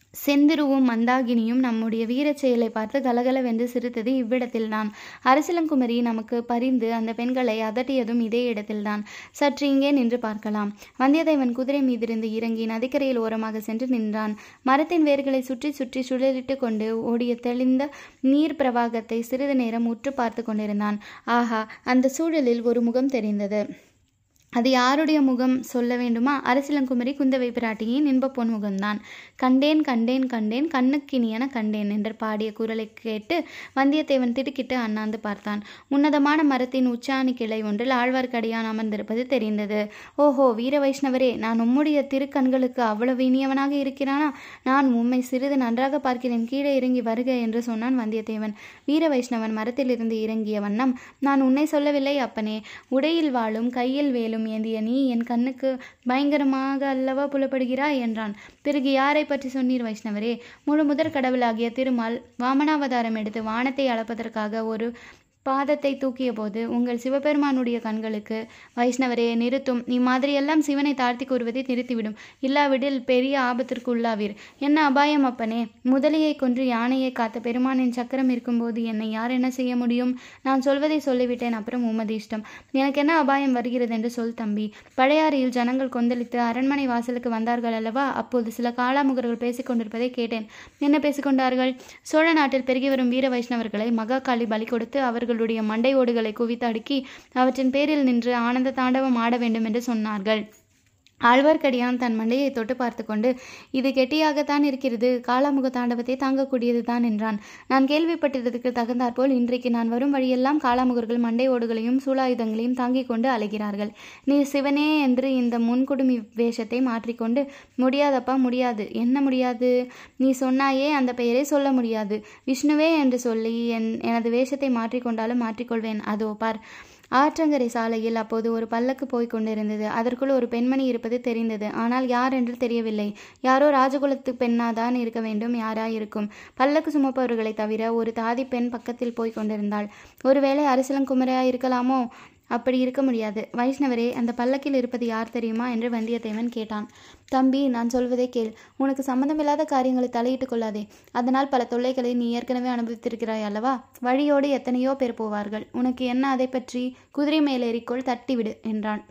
செந்திருவும் மந்தாகினியும் நம்முடைய வீரச் செயலை பார்த்து கலகலவென்று சிரித்தது இவ்விடத்தில்தான் அரசிலங்குமரி நமக்கு பரிந்து அந்த பெண்களை அதட்டியதும் இதே இடத்தில்தான் சற்று இங்கே நின்று பார்க்கலாம் வந்தியத்தேவன் குதிரை மீதிருந்து இறங்கி நதிக்கரையில் ஓரமாக சென்று நின்றான் மரத்தின் வேர்களை சுற்றி சுற்றி சுழலிட்டு கொண்டு ஓடிய தெளிந்த நீர் பிரவாகத்தை சிறிது நேரம் உற்று பார்த்து கொண்டிருந்தான் ஆஹா அந்த சூழலில் ஒரு முகம் தெரிந்தது அது யாருடைய முகம் சொல்ல வேண்டுமா அரசிலங்குமரி குந்தவை பிராட்டியின் இன்ப பொன் முகம்தான் கண்டேன் கண்டேன் கண்டேன் கண்ணுக்கினியன கண்டேன் என்று பாடிய குரலை கேட்டு வந்தியத்தேவன் திடுக்கிட்டு அண்ணாந்து பார்த்தான் உன்னதமான மரத்தின் உச்சாணி கிளை ஒன்றில் ஆழ்வார்க்கடியான் அமர்ந்திருப்பது தெரிந்தது ஓஹோ வீர வைஷ்ணவரே நான் உம்முடைய திருக்கண்களுக்கு அவ்வளவு இனியவனாக இருக்கிறானா நான் உம்மை சிறிது நன்றாக பார்க்கிறேன் கீழே இறங்கி வருக என்று சொன்னான் வந்தியத்தேவன் வீர வைஷ்ணவன் மரத்திலிருந்து இறங்கிய வண்ணம் நான் உன்னை சொல்லவில்லை அப்பனே உடையில் வாழும் கையில் வேலும் ஏந்திய நீ என் கண்ணுக்கு பயங்கரமாக அல்லவா புலப்படுகிறாய் என்றான் பிறகு யாரை பற்றி சொன்னீர் வைஷ்ணவரே முழு முதற் கடவுளாகிய திருமால் வாமனாவதாரம் எடுத்து வானத்தை அளப்பதற்காக ஒரு பாதத்தை தூக்கிய போது உங்கள் சிவபெருமானுடைய கண்களுக்கு வைஷ்ணவரே நிறுத்தும் இம்மாதிரியெல்லாம் சிவனை தாழ்த்தி கூறுவதை நிறுத்திவிடும் இல்லாவிடில் பெரிய ஆபத்திற்கு உள்ளாவீர் என்ன அபாயம் அப்பனே முதலையை கொன்று யானையை காத்த பெருமானின் சக்கரம் இருக்கும்போது என்னை யார் என்ன செய்ய முடியும் நான் சொல்வதை சொல்லிவிட்டேன் அப்புறம் உமது இஷ்டம் எனக்கு என்ன அபாயம் வருகிறது என்று சொல் தம்பி பழையாறையில் ஜனங்கள் கொந்தளித்து அரண்மனை வாசலுக்கு வந்தார்கள் அல்லவா அப்போது சில காளாமுகர்கள் பேசிக் கொண்டிருப்பதை கேட்டேன் என்ன பேசிக்கொண்டார்கள் சோழ நாட்டில் பெருகி வரும் வீர வைஷ்ணவர்களை மகாகாளி பலி கொடுத்து அவர்கள் அவர்களுடைய மண்டை ஓடுகளை குவித்து அடுக்கி அவற்றின் பேரில் நின்று ஆனந்த தாண்டவம் ஆட வேண்டும் என்று சொன்னார்கள் ஆழ்வார்க்கடியான் தன் மண்டையை தொட்டு பார்த்து கொண்டு இது கெட்டியாகத்தான் இருக்கிறது காளாமுக தாண்டவத்தை தாங்கக்கூடியது தான் என்றான் நான் கேள்விப்பட்டதற்கு தகுந்தாற்போல் இன்றைக்கு நான் வரும் வழியெல்லாம் காளாமுகர்கள் மண்டை ஓடுகளையும் சூலாயுதங்களையும் தாங்கிக் கொண்டு அலைகிறார்கள் நீ சிவனே என்று இந்த முன்குடுமி வேஷத்தை மாற்றிக்கொண்டு முடியாதப்பா முடியாது என்ன முடியாது நீ சொன்னாயே அந்த பெயரை சொல்ல முடியாது விஷ்ணுவே என்று சொல்லி என் எனது வேஷத்தை மாற்றிக்கொண்டாலும் மாற்றிக்கொள்வேன் அதோ பார் ஆற்றங்கரை சாலையில் அப்போது ஒரு பல்லக்கு போய்க் கொண்டிருந்தது அதற்குள் ஒரு பெண்மணி இருப்பது தெரிந்தது ஆனால் யார் என்று தெரியவில்லை யாரோ ராஜகுலத்து பெண்ணாதான் இருக்க வேண்டும் யாரா இருக்கும் பல்லக்கு சுமப்பவர்களை தவிர ஒரு தாதி பெண் பக்கத்தில் போய்க் கொண்டிருந்தாள் ஒருவேளை அரசலங்குமரையா இருக்கலாமோ அப்படி இருக்க முடியாது வைஷ்ணவரே அந்த பல்லக்கில் இருப்பது யார் தெரியுமா என்று வந்தியத்தேவன் கேட்டான் தம்பி நான் சொல்வதை கேள் உனக்கு சம்பந்தமில்லாத காரியங்களை தலையிட்டுக் கொள்ளாதே அதனால் பல தொல்லைகளை நீ ஏற்கனவே அனுபவித்திருக்கிறாய் அல்லவா வழியோடு எத்தனையோ பேர் போவார்கள் உனக்கு என்ன அதை பற்றி குதிரை மேலேறிக்கொள் தட்டிவிடு என்றான்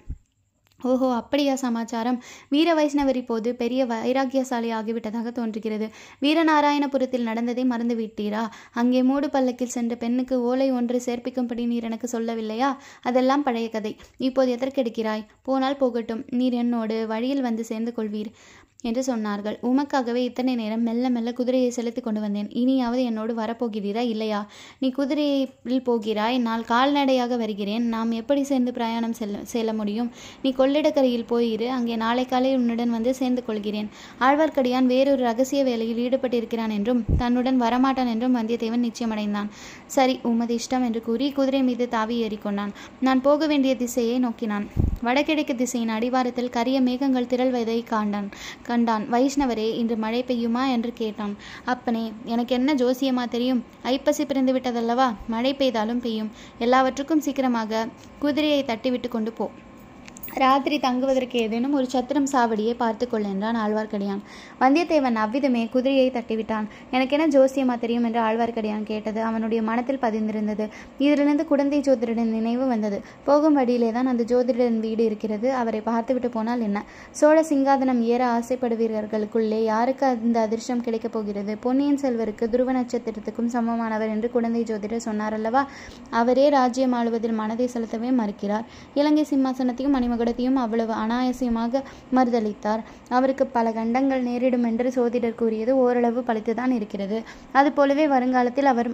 ஓஹோ அப்படியா சமாச்சாரம் வீர வைஷ்ணவர் இப்போது பெரிய வைராக்கியசாலி ஆகிவிட்டதாக தோன்றுகிறது வீரநாராயணபுரத்தில் நடந்ததை மறந்து விட்டீரா அங்கே மூடு பல்லக்கில் சென்ற பெண்ணுக்கு ஓலை ஒன்று சேர்ப்பிக்கும்படி நீர் எனக்கு சொல்லவில்லையா அதெல்லாம் பழைய கதை இப்போது எதற்கெடுக்கிறாய் போனால் போகட்டும் நீர் என்னோடு வழியில் வந்து சேர்ந்து கொள்வீர் என்று சொன்னார்கள் உமக்காகவே இத்தனை நேரம் மெல்ல மெல்ல குதிரையை செலுத்தி கொண்டு வந்தேன் இனியாவது என்னோடு வரப்போகிறீரா இல்லையா நீ குதிரையில் போகிறாய் நான் கால்நடையாக வருகிறேன் நாம் எப்படி சேர்ந்து பிரயாணம் செல்ல செல்ல முடியும் நீ கொள்ளிடக்கரையில் போயிரு அங்கே நாளை காலை உன்னுடன் வந்து சேர்ந்து கொள்கிறேன் ஆழ்வார்க்கடியான் வேறொரு ரகசிய வேலையில் ஈடுபட்டிருக்கிறான் என்றும் தன்னுடன் வரமாட்டான் என்றும் வந்தியத்தேவன் நிச்சயமடைந்தான் சரி உமது இஷ்டம் என்று கூறி குதிரை மீது தாவி ஏறிக்கொண்டான் நான் போக வேண்டிய திசையை நோக்கினான் வடகிழக்கு திசையின் அடிவாரத்தில் கரிய மேகங்கள் திரள்வதை காண்டான் கண்டான் வைஷ்ணவரே இன்று மழை பெய்யுமா என்று கேட்டான் அப்பனே எனக்கு என்ன ஜோசியமா தெரியும் ஐப்பசி பிறந்து விட்டதல்லவா மழை பெய்தாலும் பெய்யும் எல்லாவற்றுக்கும் சீக்கிரமாக குதிரையை தட்டிவிட்டு கொண்டு போ ராத்திரி தங்குவதற்கு ஏதேனும் ஒரு சத்திரம் சாவடியை பார்த்து கொள் என்றான் ஆழ்வார்க்கடியான் வந்தியத்தேவன் அவ்விதமே குதிரையை தட்டிவிட்டான் எனக்கு என்ன ஜோசியமா தெரியும் என்று ஆழ்வார்க்கடியான் கேட்டது அவனுடைய மனத்தில் பதிந்திருந்தது இதிலிருந்து குடந்தை ஜோதிடரின் நினைவு வந்தது போகும் வழியிலே தான் அந்த ஜோதிடரின் வீடு இருக்கிறது அவரை பார்த்துவிட்டு போனால் என்ன சோழ சிங்காதனம் ஏற ஆசைப்படுவீர்களுக்குள்ளே யாருக்கு அந்த அதிர்ஷ்டம் கிடைக்கப் போகிறது பொன்னியின் செல்வருக்கு துருவ நட்சத்திரத்துக்கும் சமமானவர் என்று குடந்தை ஜோதிடர் சொன்னார் அல்லவா அவரே ராஜ்யம் ஆளுவதில் மனதை செலுத்தவே மறுக்கிறார் இலங்கை சிம்மாசனத்தையும் மணிமகுடத்தையும் அவ்வளவு அனாயசியமாக மறுதளித்தார் அவருக்கு பல கண்டங்கள் நேரிடும் என்று சோதிடர் கூறியது ஓரளவு பழித்துதான் இருக்கிறது அதுபோலவே வருங்காலத்தில் அவர்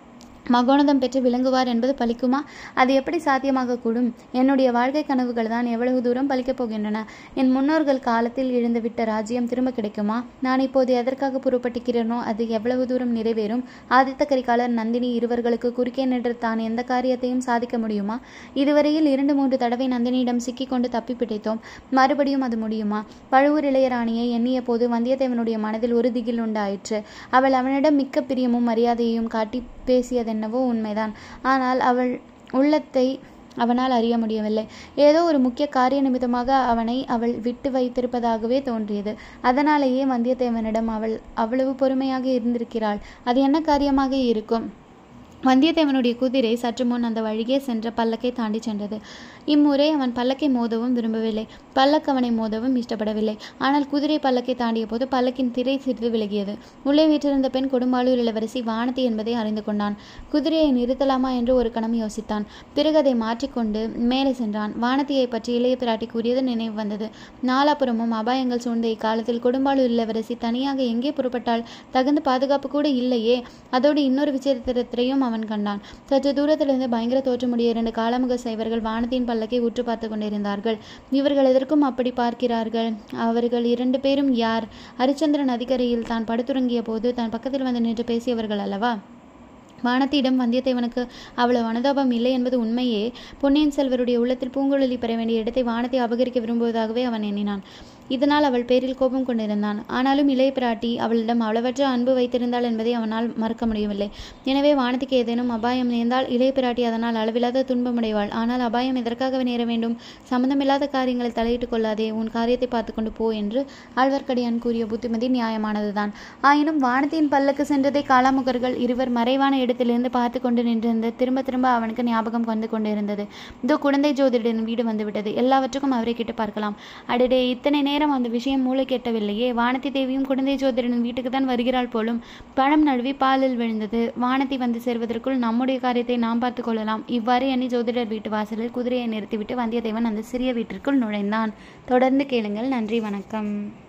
மகோனதம் பெற்று விளங்குவார் என்பது பலிக்குமா அது எப்படி சாத்தியமாக கூடும் என்னுடைய வாழ்க்கை கனவுகள் தான் எவ்வளவு தூரம் பலிக்கப் போகின்றன என் முன்னோர்கள் காலத்தில் இழந்துவிட்ட ராஜ்யம் திரும்ப கிடைக்குமா நான் இப்போது எதற்காக புறப்பட்டிருக்கிறேனோ அது எவ்வளவு தூரம் நிறைவேறும் ஆதித்த கரிகாலர் நந்தினி இருவர்களுக்கு குறுக்கே நின்று தான் எந்த காரியத்தையும் சாதிக்க முடியுமா இதுவரையில் இரண்டு மூன்று தடவை நந்தினியிடம் சிக்கிக்கொண்டு தப்பி பிடித்தோம் மறுபடியும் அது முடியுமா பழுவூர் இளையராணியை எண்ணிய போது வந்தியத்தேவனுடைய மனதில் ஒரு திகில் உண்டாயிற்று அவள் அவனிடம் மிக்க பிரியமும் மரியாதையையும் காட்டி பேசியதென்னவோ உண்மைதான் ஆனால் அவள் உள்ளத்தை அவனால் அறிய முடியவில்லை ஏதோ ஒரு முக்கிய காரிய நிமித்தமாக அவனை அவள் விட்டு வைத்திருப்பதாகவே தோன்றியது அதனாலேயே வந்தியத்தேவனிடம் அவள் அவ்வளவு பொறுமையாக இருந்திருக்கிறாள் அது என்ன காரியமாக இருக்கும் வந்தியத்தேவனுடைய குதிரை சற்று முன் அந்த வழியே சென்ற பல்லக்கை தாண்டி சென்றது இம்முறை அவன் பல்லக்கை மோதவும் விரும்பவில்லை பல்லக்கு அவனை மோதவும் இஷ்டப்படவில்லை ஆனால் குதிரை பல்லக்கை தாண்டிய போது பல்லக்கின் திரை சிறிது விலகியது உள்ளே வீற்றிருந்த பெண் கொடும்பாளூர் இளவரசி வானதி என்பதை அறிந்து கொண்டான் குதிரையை நிறுத்தலாமா என்று ஒரு கணம் யோசித்தான் பிறகு அதை மாற்றிக்கொண்டு மேலே சென்றான் வானதியை பற்றி இளைய பிராட்டி கூறியது நினைவு வந்தது நாலாபுறமும் அபாயங்கள் சூழ்ந்த இக்காலத்தில் கொடும்பாளூர் இளவரசி தனியாக எங்கே புறப்பட்டால் தகுந்த பாதுகாப்பு கூட இல்லையே அதோடு இன்னொரு விசித்திரத்தையும் அவன் கண்டான் சற்று தூரத்திலிருந்து பயங்கர தோற்றமுடைய இரண்டு காலமுக சைவர்கள் வானத்தின் பல்லக்கை உற்று பார்த்து கொண்டிருந்தார்கள் இவர்கள் எதற்கும் அப்படி பார்க்கிறார்கள் அவர்கள் இரண்டு பேரும் யார் ஹரிச்சந்திரன் நதிக்கரையில் தான் படுத்துறங்கிய போது தன் பக்கத்தில் வந்து நின்று பேசியவர்கள் அல்லவா வானத்தியிடம் வந்தியத்தேவனுக்கு அவ்வளவு அனுதாபம் இல்லை என்பது உண்மையே பொன்னியின் செல்வருடைய உள்ளத்தில் பூங்குழலி பெற வேண்டிய இடத்தை வானத்தை அபகரிக்க விரும்புவதாகவே அவன் எண்ணினான் இதனால் அவள் பேரில் கோபம் கொண்டிருந்தான் ஆனாலும் இளைய பிராட்டி அவளிடம் அளவற்ற அன்பு வைத்திருந்தாள் என்பதை அவனால் மறக்க முடியவில்லை எனவே வானதிக்கு ஏதேனும் அபாயம் நேர்ந்தால் இளைய பிராட்டி அதனால் அளவில்லாத துன்பமுடைவாள் ஆனால் அபாயம் எதற்காக நேர வேண்டும் சம்பந்தமில்லாத காரியங்களை தலையிட்டுக் கொள்ளாதே உன் காரியத்தை பார்த்து கொண்டு போ என்று ஆழ்வார்க்கடியான் கூறிய புத்திமதி நியாயமானதுதான் ஆயினும் வானத்தின் பல்லக்கு சென்றதை காலாமுகர்கள் இருவர் மறைவான இடத்திலிருந்து பார்த்து கொண்டு நின்றிருந்த திரும்ப திரும்ப அவனுக்கு ஞாபகம் வந்து கொண்டிருந்தது இதோ குழந்தை ஜோதிடன் வீடு வந்துவிட்டது எல்லாவற்றுக்கும் அவரை கிட்ட பார்க்கலாம் அடடே இத்தனை நேரம் அந்த விஷயம் மூளை கெட்டவில்லையே வானதி தேவியும் குழந்தை ஜோதிடனின் வீட்டுக்கு தான் வருகிறாள் போலும் பழம் நழுவி பாலில் விழுந்தது வானதி வந்து சேர்வதற்குள் நம்முடைய காரியத்தை நாம் பார்த்து கொள்ளலாம் இவ்வாறு எண்ணி ஜோதிடர் வீட்டு வாசலில் குதிரையை நிறுத்திவிட்டு வந்தியத்தேவன் அந்த சிறிய வீட்டிற்குள் நுழைந்தான் தொடர்ந்து கேளுங்கள் நன்றி வணக்கம்